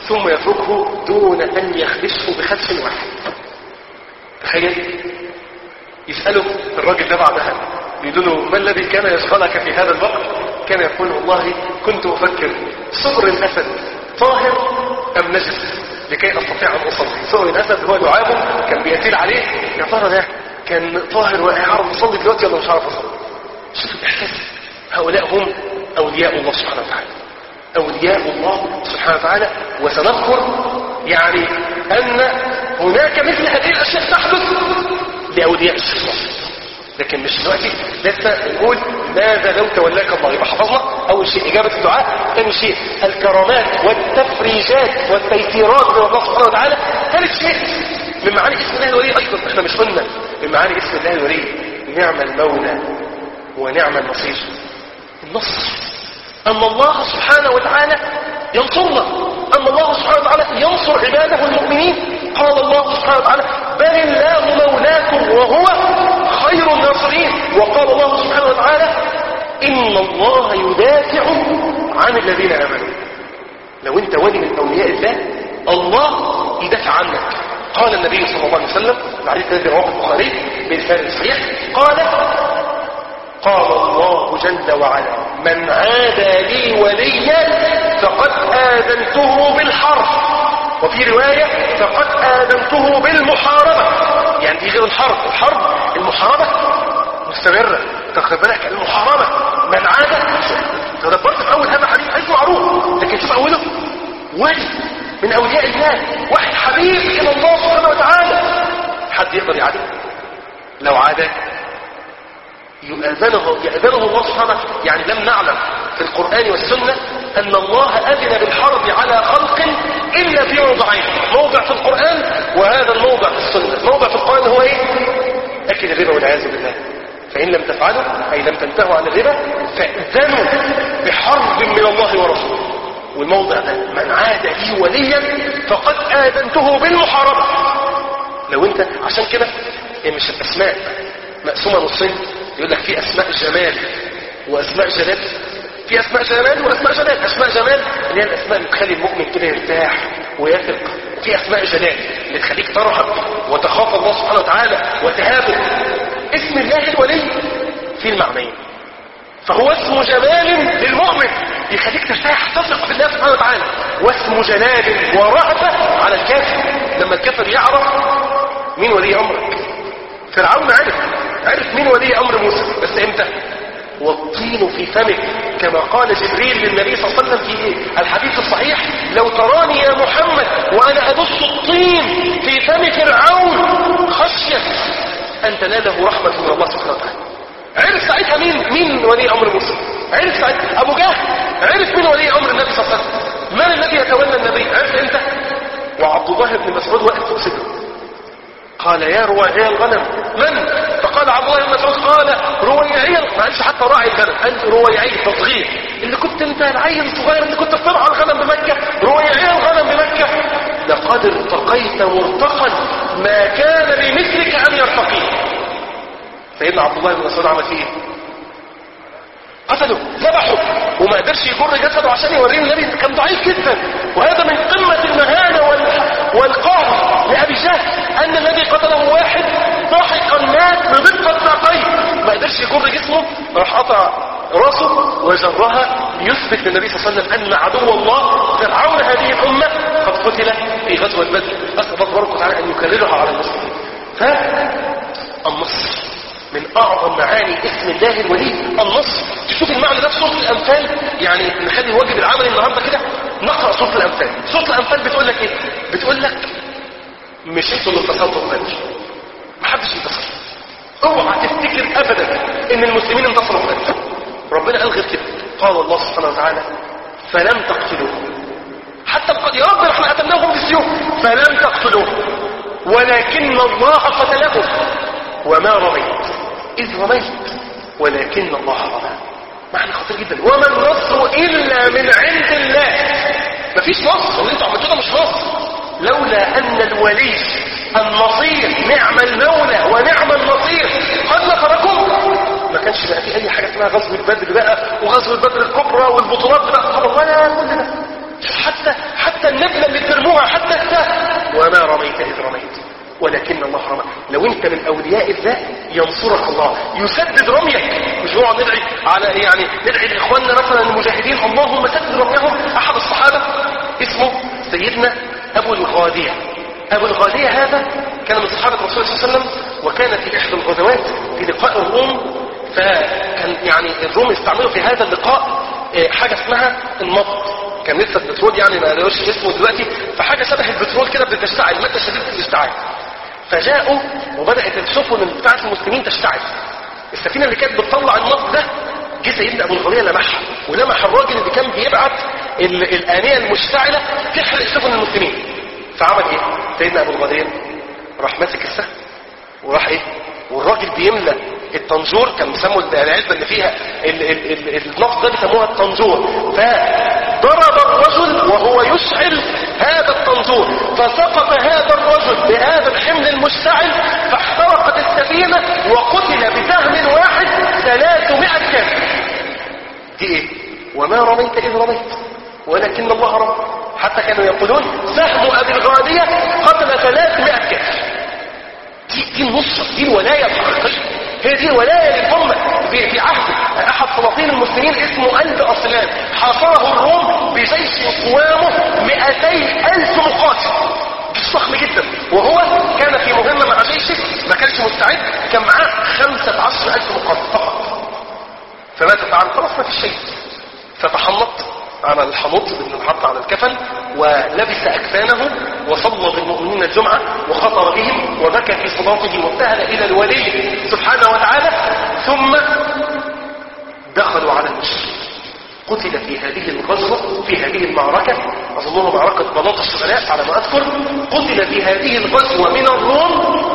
ثم يتركه دون أن يخدشه بخدش واحد تخيل يسأله الراجل ده بعدها يقول له ما الذي كان يشغلك في هذا الوقت كان يقول والله كنت أفكر صبر الأسد طاهر أم نجس لكي أستطيع أن أصلي صبر الأسد هو لعابه كان بيتيل عليه يا ترى ده كان طاهر وأعرف أصلي دلوقتي ولا مش عارف أصلي شوف الإحساس هؤلاء هم أولياء الله سبحانه وتعالى أولياء الله سبحانه وتعالى وسنذكر يعني أن هناك مثل هذه الأشياء تحدث لأولياء الشيطان لكن مش دلوقتي لسه نقول ماذا لو تولاك الله يبقى حفظنا أول شيء إجابة الدعاء ثاني شيء الكرامات والتفريجات والتيسيرات من الله سبحانه وتعالى ثالث شيء من معاني اسم الله الولي أيضا احنا مش قلنا من معاني اسم الله الولي نعم المولى ونعم النصير النصر أن الله سبحانه وتعالى ينصرنا أن الله سبحانه وتعالى ينصر عباده المؤمنين قال الله سبحانه وتعالى بل الله مولاكم وهو خير الناصرين وقال الله سبحانه وتعالى إن الله يدافع عن الذين آمنوا لو أنت ولي من أولياء الله الله يدافع عنك قال النبي صلى الله عليه وسلم الحديث الذي رواه البخاري بلسان صحيح قال قال الله جل وعلا من عادى لي وليا فقد آذنته بالحرب وفي رواية فقد آذنته بالمحاربة يعني دي غير الحرب الحرب المحاربة مستمرة تاخد بالك المحاربة من عادى تدبرت في أول هذا حديث حديث معروف لكن شوف أوله ولي من أولياء الله واحد حبيب إلى الله سبحانه وتعالى حد يقدر يعادي لو عادى يؤذنه يأذنه الله سبحانه يعني لم نعلم في القرآن والسنة أن الله أذن بالحرب على خلق إلا في موضعين موضع في القرآن وهذا الموضع في السنة موضع في القرآن هو إيه؟ أكل الربا والعياذ بالله فإن لم تفعلوا أي لم تنتهوا عن الربا فأذنوا بحرب من الله ورسوله والموضع ده من عاد لي وليا فقد آذنته بالمحاربة لو انت عشان كده هي مش الأسماء مقسومة نصين يقول لك في أسماء جمال وأسماء جلال في أسماء جمال وأسماء جلال أسماء جمال اللي هي الأسماء اللي تخلي المؤمن كده يرتاح ويثق وفي أسماء جلال اللي تخليك ترهب وتخاف الله سبحانه وتعالى وتهابط اسم الله الولي في المعنيين فهو اسم جمال للمؤمن يخليك ترتاح تثق في الله سبحانه وتعالى واسم جلال ورهبة على الكافر لما الكافر يعرف مين ولي أمرك فرعون عرف عرف مين ولي أمر موسى بس امتى والطين في فمك كما قال جبريل للنبي صلى الله عليه وسلم في الحديث الصحيح لو تراني يا محمد وأنا أدس الطين في فم فرعون خشية أن تناله رحمة من الله سبحانه وتعالى عرف ساعتها مين مين ولي أمر موسى عرف ساعتها أبو جهل عرف مين ولي أمر النبي صلى الله عليه وسلم من الذي يتولى النبي عرف امتى وعبد الله بن مسعود واقف فوق صدره قال يا رويعي الغنم من فقال عبد الله بن مسعود قال رويعي ما قالش حتى راعي الغنم قال رويعي تصغير اللي كنت انت العيل الصغير اللي كنت بترعى الغنم بمكه رويعي الغنم بمكه لقد ارتقيت مرتقا ما كان لمثلك ان يرتقي سيدنا عبد الله بن مسعود عمل فيه ايه قتله ذبحه وما قدرش يجر جسده عشان يوريه النبي كان ضعيف جدا وهذا من قمة المهانة والقهر لأبي جهل أن الذي قتله واحد ضاحكا مات بدقة ساقيه ما قدرش يجر جسمه راح قطع راسه وجرها ليثبت للنبي صلى الله عليه وسلم أن عدو الله فرعون هذه الأمة قد قتل في غزوة بدر أسأل الله تبارك وتعالى أن يكررها على المسلمين فالنصر من أعظم معاني اسم الله الولي النصر تشوف المعنى ده في سورة الأنفال يعني نخلي الواجب العملي النهاردة كده نقرأ سورة الأنفال سورة الأنفال بتقول لك إيه بتقول لك مش انتوا اللي انتصرتوا في بدر محدش انتصر اوعى تفتكر ابدا ان المسلمين انتصروا في بدر ربنا قال غير كده قال الله سبحانه وتعالى فلم تقتلوهم حتى قد يا رب احنا قتلناهم بالسيوف فلم تقتلوهم ولكن الله قتلهم وما رميت إذ رميت ولكن الله رمى معنى خطير جدا وما النصر إلا من عند الله مفيش نصر اللي انتوا عملتوه ده مش نصر لولا أن الولي النصير نعم المولى ونعم النصير قد نصركم ما كانش بقى في أي حاجة اسمها غزوة بدر بقى وغزوة بدر الكبرى والبطولات بقى ولا كل ده شوف حتى حتى النبلة اللي بترموها حتى السهم وما رميت إذ رميت ولكن الله رمى لو انت من اولياء الله ينصرك الله يسدد رميك مش نقعد ندعي على يعني ندعي لاخواننا مثلا المجاهدين اللهم سدد رميهم احد الصحابه اسمه سيدنا ابو الغاديه ابو الغاديه هذا كان من صحابه الرسول صلى الله عليه وسلم وكان في احدى الغزوات في لقاء الروم فكان يعني الروم استعملوا في هذا اللقاء آه، حاجه اسمها النبض كان لسه البترول يعني ما لقوش اسمه دلوقتي فحاجه شبه البترول كده بتشتعل ماده شديده الاشتعال فجاءوا وبدات السفن بتاعت المسلمين تشتعل السفينه اللي كانت بتطلع النبض ده جه سيدنا ابو الغاليه لمحها ولمح الراجل اللي كان بيبعت ال- الانيه المشتعله تحرق سفن المسلمين فعمل ايه سيدنا ابو الغاليه راح ماسك السهم وراح ايه والراجل بيملى الطنجور كان بيسموا العلبه اللي فيها ال- ال- ال- النفط ده بيسموها الطنجور فضرب الرجل وهو يشعل هذا الطنجور فسقط هذا الرجل بهذا الحمل المشتعل فاحترقت السفينه وقتل بسهم واحد 300 كافر دي ايه وما رميت اذ رميت ولكن الله رمى حتى كانوا يقولون سهم ابي الغاديه قتل 300 كافر دي دي النصرة دي الولاية الحقيقية هي دي الولاية للأمة في في عهد أحد سلاطين المسلمين اسمه قلب أصلان حاصره الروم بجيش قوامه 200 ألف مقاتل جيش ضخم جدا وهو كان في مهمة مع جيشه ما كانش مستعد كان معاه 15 ألف مقاتل فقط فماذا فعل خلاص ما فيش شيء فتحنط على الحنوط اللي انحط على الكفن ولبس أكفانه وصلى بالمؤمنين الجمعة وخطر بهم وبكى في صلاته وابتهل إلى الولي سبحانه وتعالى ثم دخلوا على المشركين قتل في هذه الغزوة في هذه المعركة أظنها معركة بلاط الشغلاء على ما أذكر قتل في هذه الغزوة من الروم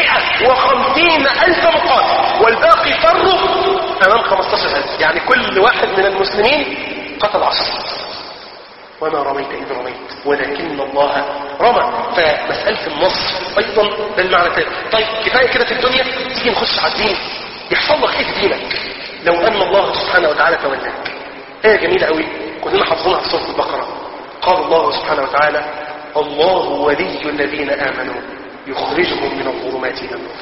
150 ألف مقاتل والباقي فروا أمام 15 ألف يعني كل واحد من المسلمين قتل عشرة وما رميت إذ رميت ولكن الله رمى فمسألة النصر أيضا ده المعنى الثاني طيب كفاية كده في الدنيا تيجي نخش على الدين يحصل لك إيه في دينك لو أن الله سبحانه وتعالى تولاك آية جميلة قوي كلنا حافظينها في سورة البقرة قال الله سبحانه وتعالى الله ولي الذين آمنوا يخرجهم من الظلمات إلى النور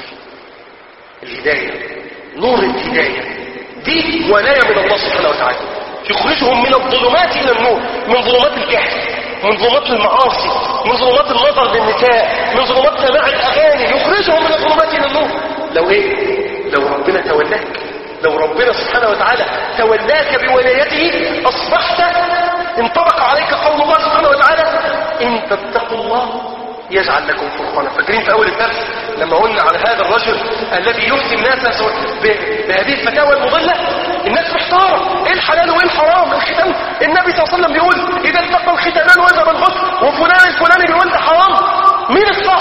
الهداية نور الهداية دي ولاية من الله سبحانه وتعالى يخرجهم من الظلمات إلى النور من ظلمات الجهل من ظلمات المعاصي من ظلمات النظر للنساء من ظلمات سماع الأغاني يخرجهم من الظلمات إلى النور لو إيه لو ربنا تولاك لو ربنا سبحانه وتعالى تولاك بولايته أصبحت انطبق عليك قول الله سبحانه وتعالى إن تتقوا الله يجعل لكم فرقانا فاكرين في أول الدرس لما قلنا على هذا الرجل الذي يفتي الناس ب- بهذه الفتاوى المضلة الناس محتارة ايه الحلال وايه الحرام الختان النبي صلى الله عليه وسلم بيقول اذا التقى الختانان وجب الغسل وفلان الفلاني بيقول ده حرام مين الصح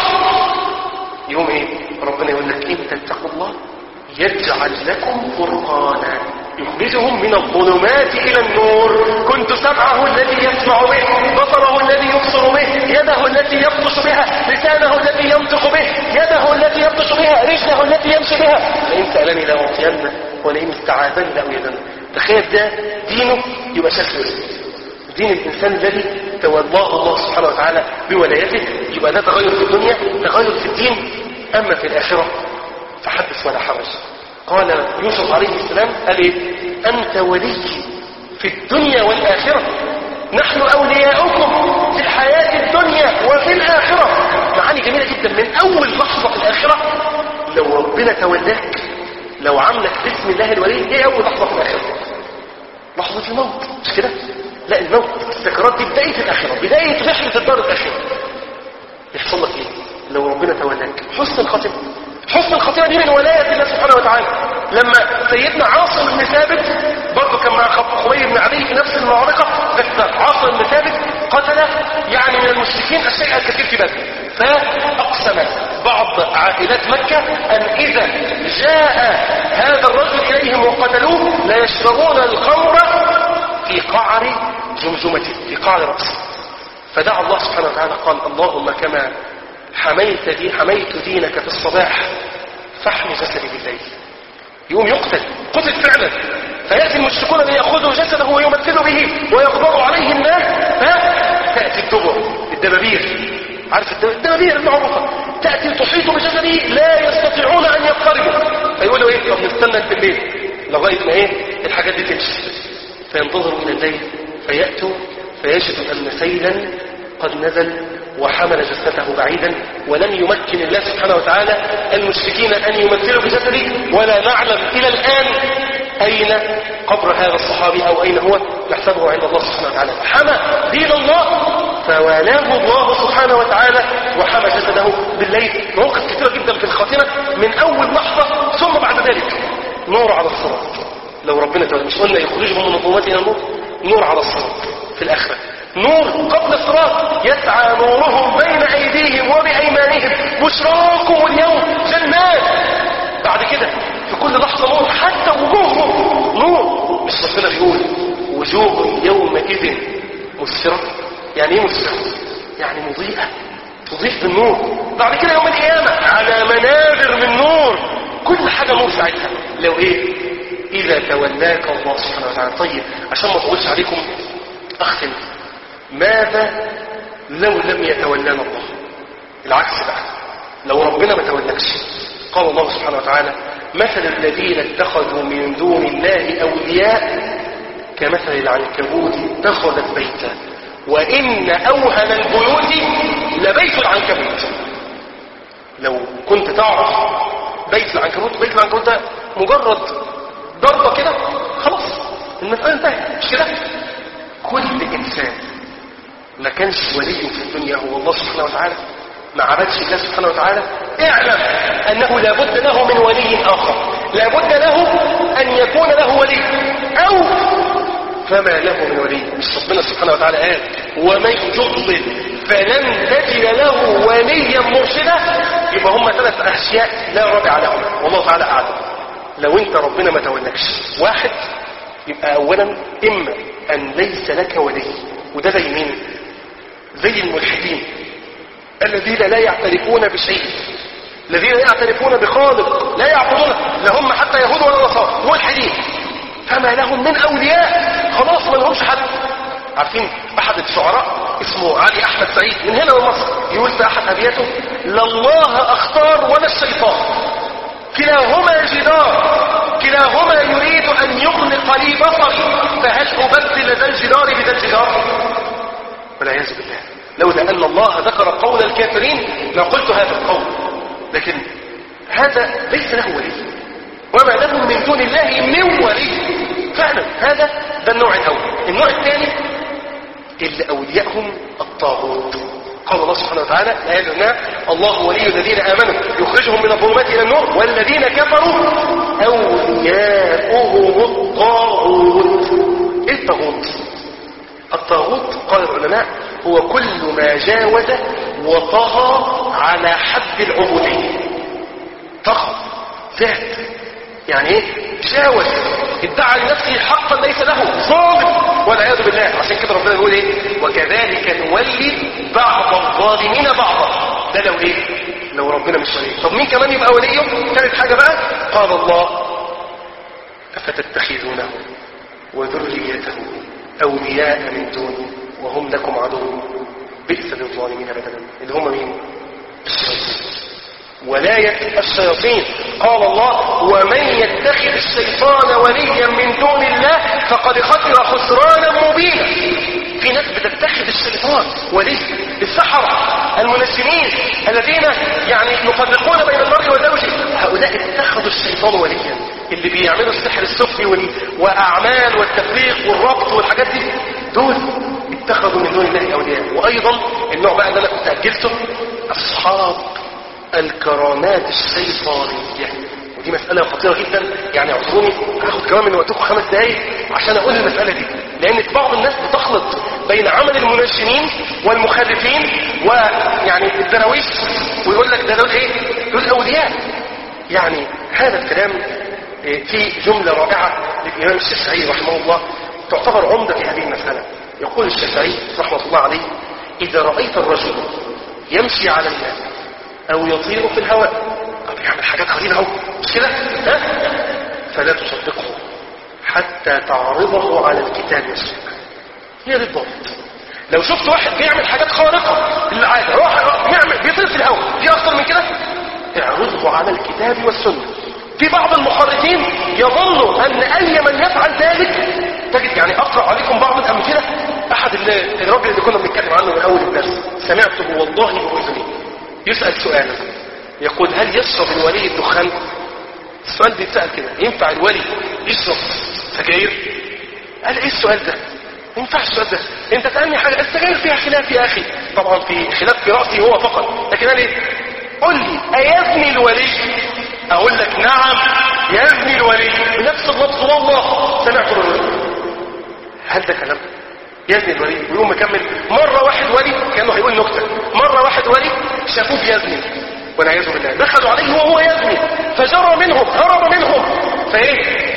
يوم ايه ربنا يقول لك ان تتقوا الله يجعل لكم فرقانا يخرجهم من الظلمات إلى النور كنت سمعه الذي يسمع به بصره الذي يبصر به يده التي يبطش بها لسانه الذي ينطق به يده التي يبطش بها رجله التي يمشي بها لئن سألني لأعطينه ولئن استعاذني لأؤيدنه تخيل ده دينه يبقى شكله ايه دين الإنسان الذي تولاه الله سبحانه وتعالى بولايته يبقى ده تغير في الدنيا تغير في الدين أما في الآخرة فحدث ولا حرج قال يوسف عليه السلام قال ايه أنت ولي في الدنيا والآخرة نحن أولياؤكم في الحياة الدنيا وفي الآخرة معاني جميلة جدا من أول لحظة في الآخرة لو ربنا تولاك لو عملك باسم الله الولي ايه أول لحظة في الآخرة لحظة الموت مش كده لا الموت السكرات دي بداية الآخرة بداية رحلة الدار الآخرة يحصل لك ايه لو ربنا تولاك حسن الخاتمة حسن الخاتمة دي من ولاية الله سبحانه وتعالى لما سيدنا عاصم بن ثابت برضه كان مع خبيب بن عدي في نفس المعركة بس عاصم بن ثابت قتل يعني من المشركين الشيء الكثير في بدر فأقسم بعض عائلات مكة أن إذا جاء هذا الرجل إليهم وقتلوه لا يشربون الخمر في قعر جمجمته في قعر رأسه فدعا الله سبحانه وتعالى قال اللهم كما حميت دي حميت دينك في الصباح فاحمي جسدي بالليل يقوم يقتل قتل فعلا فيأتي المشركون ليأخذوا جسده ويمثلوا به ويقبضوا عليه الناس ها تأتي الدبر الدبابير عارف الدب- الدبابير المعروفة تأتي تحيط بجسده لا يستطيعون أن يقتربوا فيقولوا إيه طب نستنى بالليل لغاية ما إيه الحاجات دي تمشي فينتظروا إلى الليل فيأتوا فيجدوا أن سيلا قد نزل وحمل جثته بعيدا ولم يمكن الله سبحانه وتعالى المشركين أن يمثلوا بجسده ولا نعلم إلى الآن أين قبر هذا الصحابي أو أين هو نحسبه عند الله سبحانه وتعالى حمى دين الله فوالاه الله سبحانه وتعالى وحمى جسده بالليل مواقف كثيرة جدا في الخاتمة من أول لحظة ثم بعد ذلك نور على الصراط لو ربنا تعالى مش قلنا يخرجهم من الظلمات إلى النور نور على الصراط في الآخرة نور قبل الصراط يسعى نورهم بين أيديهم وبأيمانهم بشراكم اليوم جنات بعد كده في كل لحظة نور حتى وجوههم نور مش ربنا بيقول وجوه يومئذ مسفرة يعني ايه مسفرة يعني مضيئة تضيء بالنور بعد كده يوم القيامة على منابر من نور كل حاجة نور ساعتها لو ايه اذا تولاك الله سبحانه وتعالى طيب عشان ما اطولش عليكم اختم ماذا لو لم يتولانا الله العكس بقى لو ربنا ما تولكش قال الله سبحانه وتعالى مثل الذين اتخذوا من دون الله أولياء كمثل العنكبوت اتخذت بيتا وإن أوهن البيوت لبيت العنكبوت لو كنت تعرف بيت العنكبوت بيت العنكبوت ده مجرد ضربة كده خلاص المسألة انتهت مش كده كل إنسان ما كانش ولي في الدنيا هو الله سبحانه وتعالى ما عبدش الله سبحانه وتعالى اعلم انه لابد له من ولي اخر لابد له ان يكون له ولي او فما له من ولي مش ربنا سبحانه وتعالى قال ومن يضلل فلن تجد له وليا مرشدا يبقى هم ثلاث اشياء لا رابع لهم والله تعالى اعلم لو انت ربنا ما تولكش واحد يبقى اولا اما ان ليس لك ولي وده زي مين زي الملحدين الذين لا يعترفون بشيء الذين لا يعترفون بخالق لا يعبدون لا هم حتى يهود ولا نصارى ملحدين فما لهم من اولياء خلاص ما لهمش حد عارفين احد الشعراء اسمه علي احمد سعيد من هنا من مصر يقول في احد ابياته لا الله اختار ولا الشيطان كلاهما جدار كلاهما يريد ان يغلق لي بصري فهل ابدل ذا الجدار بذا الجدار والعياذ بالله لولا أن الله ذكر قول الكافرين لقلت هذا القول لكن هذا ليس له ولي وما لهم من دون الله من ولي فعلا هذا ده النوع الأول النوع الثاني اللي أوليائهم الطاغوت قال الله سبحانه وتعالى الآية الأولى الله ولي الذين آمنوا يخرجهم من الظلمات إلى النور والذين كفروا أولياؤهم الطاغوت إيه الطاغوت؟ الطاغوت قال العلماء هو كل ما جاوز وطغى على حد العبودية طغى زاد يعني ايه جاوز ادعى لنفسه حقا ليس له ظالم والعياذ بالله عشان كده ربنا يقول ايه وكذلك نولي بعض الظالمين بعضا ده لو ايه لو ربنا مش وليه طب مين كمان يبقى وليه ثالث حاجه بقى قال الله افتتخذونه وذريته أولياء من دوني وهم لكم عدو بئس للظالمين بدلا اللي هم مين الشياطين ولاية الشياطين قال الله ومن يتخذ الشيطان وليا من دون الله فقد خسر خسرانا مبينا في ناس بتتخذ الشيطان ولي السحرة المنجمين الذين يعني يفرقون بين المرء وزوجه هؤلاء اتخذوا الشيطان وليا اللي بيعملوا السحر السفلي وال... واعمال والتفريق والربط والحاجات دي دول اتخذوا من دون الله اولياء وايضا النوع بقى اللي انا كنت اجلته اصحاب الكرامات الشيطانيه ودي مسألة خطيرة جدا يعني اعذروني هاخد كمان من وقتكم خمس دقايق عشان اقول المسألة دي لان بعض الناس بتخلط بين عمل المنجمين والمخرفين ويعني الدراويش ويقول لك ده دول ايه دول اولياء يعني هذا الكلام في جملة رائعة للإمام الشافعي رحمه الله تعتبر عمدة في هذه المسألة يقول الشافعي رحمة الله عليه إذا رأيت الرجل يمشي على الماء أو يطير في الهواء أو يعمل حاجات غريبة أهو مش كده ها؟ فلا تصدقه حتى تعرضه على الكتاب والسنة هي دي الضابط لو شفت واحد بيعمل حاجات خارقة للعادة روح يعمل بيطير في الهواء في أكتر من كده اعرضه على الكتاب والسنة في بعض المخرجين يظن أن أي من يفعل ذلك تجد يعني أقرأ عليكم بعض الأمثلة أحد ال- الراجل اللي كنا بنتكلم عنه من أول الدرس سمعته والله بأذني يسأل سؤالا يقول هل يشرب الولي الدخان السؤال بيتسأل كده ينفع الولي يشرب سجاير قال ايه السؤال ده ما ينفعش السؤال ده انت تسالني حاجه السجاير فيها خلاف يا اخي طبعا في خلاف في راسي هو فقط لكن قال ايه قل لي ايزني الولي اقول لك نعم يزني الولي بنفس اللفظ والله سمعت الولي هل ده كلام يزني الولي ويقوم مكمل مره واحد ولي كانه هيقول نكته مره واحد ولي شافوه بيزني والعياذ بالله دخلوا عليه وهو يزني فجر منهم هرب منهم فايه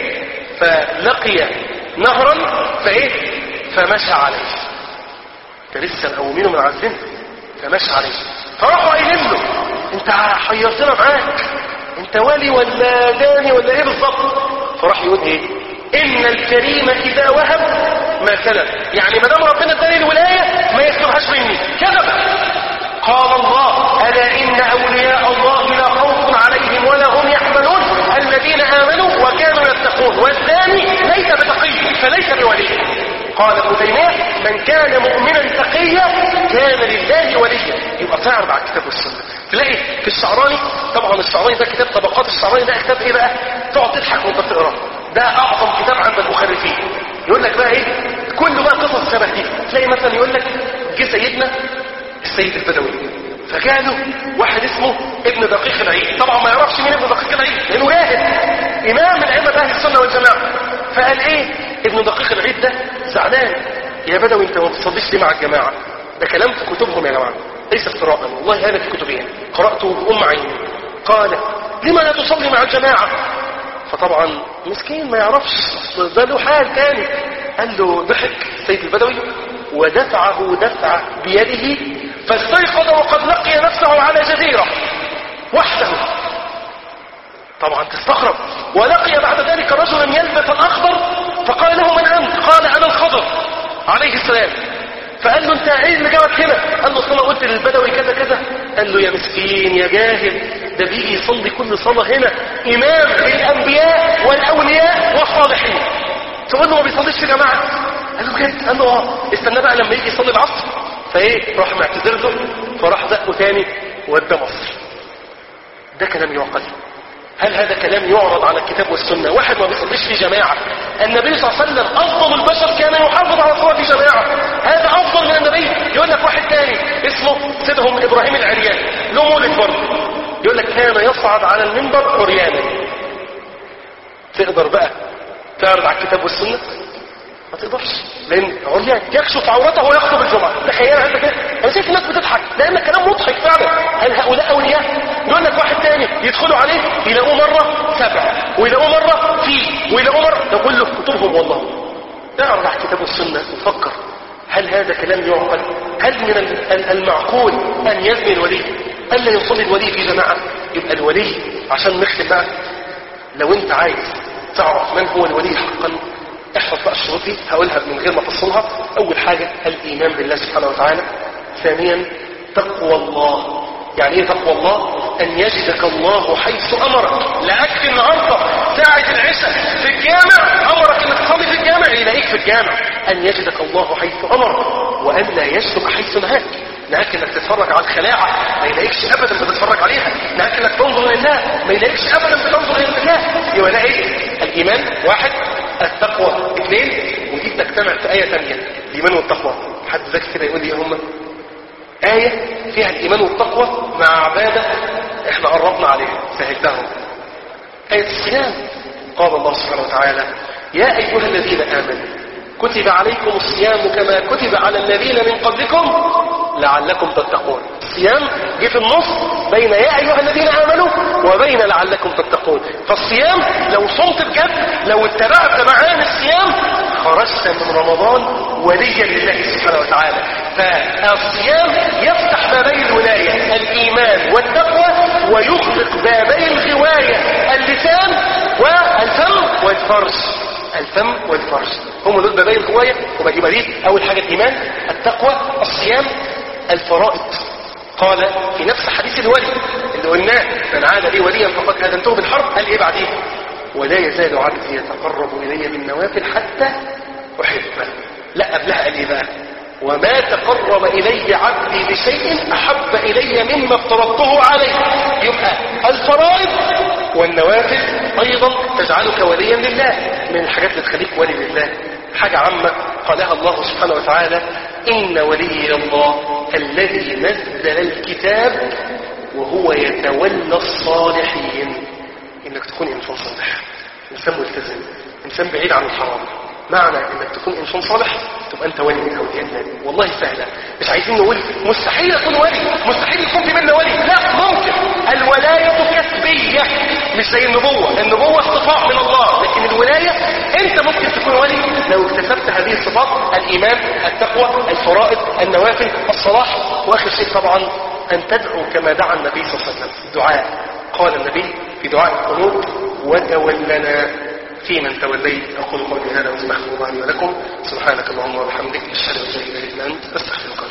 فلقي نهرا فايه فمشى عليه ده لسه مقومينه من على الزنا فمشى عليه فراحوا قايلين له انت حيرتنا معاك انت ولي ولا داني ولا ايه بالظبط فراح يقول ايه ان الكريم اذا وهب ما كذب يعني ما دام ربنا اداني الولايه ما يكتبهاش مني كذب قال الله الا ان اولياء الله لا خوف عليهم ولا هم يحزنون الذين امنوا وكانوا يتقون والثاني ليس بتقي فليس بولي قال ابن تيميه من كان مؤمنا تقيا كان لله وليا يبقى تعرض على الكتاب والسنه تلاقي في الشعراني طبعا الشعراني ده كتاب طبقات الشعراني ده كتاب ايه بقى تقعد تضحك وانت بتقراه ده اعظم كتاب عند المخرفين يقول لك بقى ايه كله بقى قصص شبه دي تلاقي مثلا يقول لك جه سيدنا السيد البدوي فجاله واحد اسمه ابن دقيق العيد طبعا ما يعرفش مين ابن دقيق العيد لانه جاهل امام من ائمه اهل السنه والجماعه فقال ايه ابن دقيق العيد ده زعلان يا بدوي انت ما بتصليش ليه مع الجماعه ده كلام في كتبهم يا جماعه ليس افتراء والله هذا في كتبهم قراته بام عيني قال لما لا تصلي مع الجماعه فطبعا مسكين ما يعرفش ده له حال تاني قال له ضحك سيد البدوي ودفعه دفع بيده فاستيقظ وقد لقي نفسه على جزيرة وحده طبعا تستغرب ولقي بعد ذلك رجلا يلبس الأخضر فقال له من أنت قال أنا الخضر عليه السلام فقال له انت ايه اللي جابك هنا قال له اصل قلت للبدوي كذا كذا قال له يا مسكين يا جاهل ده بيجي يصلي كل صلاة هنا إمام للأنبياء والأولياء والصالحين تقول له ما بيصليش في جماعة قال له بجد قال له اه استنى بقى لما يجي يصلي العصر فايه راح معتذر له فراح زقه تاني وادى مصر ده كلام يعقل هل هذا كلام يعرض على الكتاب والسنة واحد ما بيصليش في جماعة النبي صلى الله عليه وسلم أفضل البشر كان يحافظ على الصلاة في جماعة هذا أفضل من النبي يقول لك واحد تاني اسمه سيدهم إبراهيم العريان له مولد برضه يقول لك كان يصعد على المنبر عريانا تقدر بقى تعرض على الكتاب والسنة ما تقدرش لان عريان يكشف عورته ويخطب الجمعة تخيل انت كده انا شايف الناس بتضحك لان كلام مضحك فعلا هل هؤلاء اولياء يقول لك واحد تاني يدخلوا عليه يلاقوه مرة سبع ويلاقوه مرة في ويلاقوه مرة يقول له كتبهم والله اعرض على الكتاب والسنة وفكر هل هذا كلام يعقل هل من ال- ال- المعقول ان يزني الولي الا يصلي الولي في جماعة يبقى الولي عشان نختم بقى لو انت عايز تعرف من هو الولي حقا احفظ بقى الشروط دي هقولها من غير ما افصلها اول حاجة الايمان بالله سبحانه وتعالى ثانيا تقوى الله يعني ايه تقوى الله ان يجدك الله حيث امرك لاكل النهارده ساعة العشاء في الجامع امرك انك تصلي في الجامع يلاقيك في الجامع ان يجدك الله حيث امرك وان لا يجدك حيث نهاك نهاك انك تتفرج على الخلاعة ما يلاقيكش ابدا بتتفرج عليها نهاك انك تنظر لله ما يلاقيكش ابدا بتنظر لله يبقى ده ايه الايمان واحد التقوى اثنين ودي بتجتمع في ايه ثانيه الايمان والتقوى حد ذاكر كده يقول لي ايه هم آية فيها الإيمان والتقوى مع عبادة احنا قربنا عليها سهلتهم آية الصيام قال الله سبحانه وتعالى يا أيها الذين آمنوا كتب عليكم الصيام كما كتب على الذين من قبلكم لعلكم تتقون الصيام جه في النص بين يا أيها الذين آمنوا وبين لعلكم تتقون فالصيام لو صمت بجد لو اتبعت معاني الصيام خرجت من رمضان وليا لله سبحانه وتعالى فالصيام يفتح بابي الولاية الإيمان والتقوى ويغلق بابي الغواية اللسان والفم والفرج الفم والفرج هم دول بابي الغواية وبجيب دي أول حاجة الإيمان التقوى الصيام الفرائض قال في نفس حديث الولي اللي قلناه من عاد لي وليا فقد آذنته بالحرب قال إيه بعديه ولا يزال عبدي يتقرب إلي بالنوافل حتى أحبه لا قبلها قال إيه بقى وما تقرب إلي عبدي بشيء أحب إلي مما افترضته عليه يبقى الفرائض والنوافل أيضا تجعلك وليا لله من الحاجات اللي تخليك ولي لله حاجة عامة قالها الله سبحانه وتعالى إن ولي الله الذي نزل الكتاب وهو يتولى الصالحين إنك تكون إنسان صالح إنسان ملتزم إنسان بعيد عن الحرام معنى انك تكون انسان صالح تبقى انت ولي من اولياء الله والله سهله مش عايزين نقول مستحيل اكون ولي مستحيل يكون في منا ولي لا ممكن الولايه كسبيه مش زي النبوه النبوه اصطفاء من الله لكن الولايه انت ممكن تكون ولي لو اكتسبت هذه الصفات الايمان التقوى الفرائض النوافل الصلاح واخر شيء طبعا ان تدعو كما دعا النبي صلى الله عليه وسلم الدعاء قال النبي في دعاء القنوت وتولنا في من توليت أقول قولي هذا واستغفر الله لي ولكم سبحانك اللهم وبحمدك أشهد أن لا إله إلا أنت أستغفرك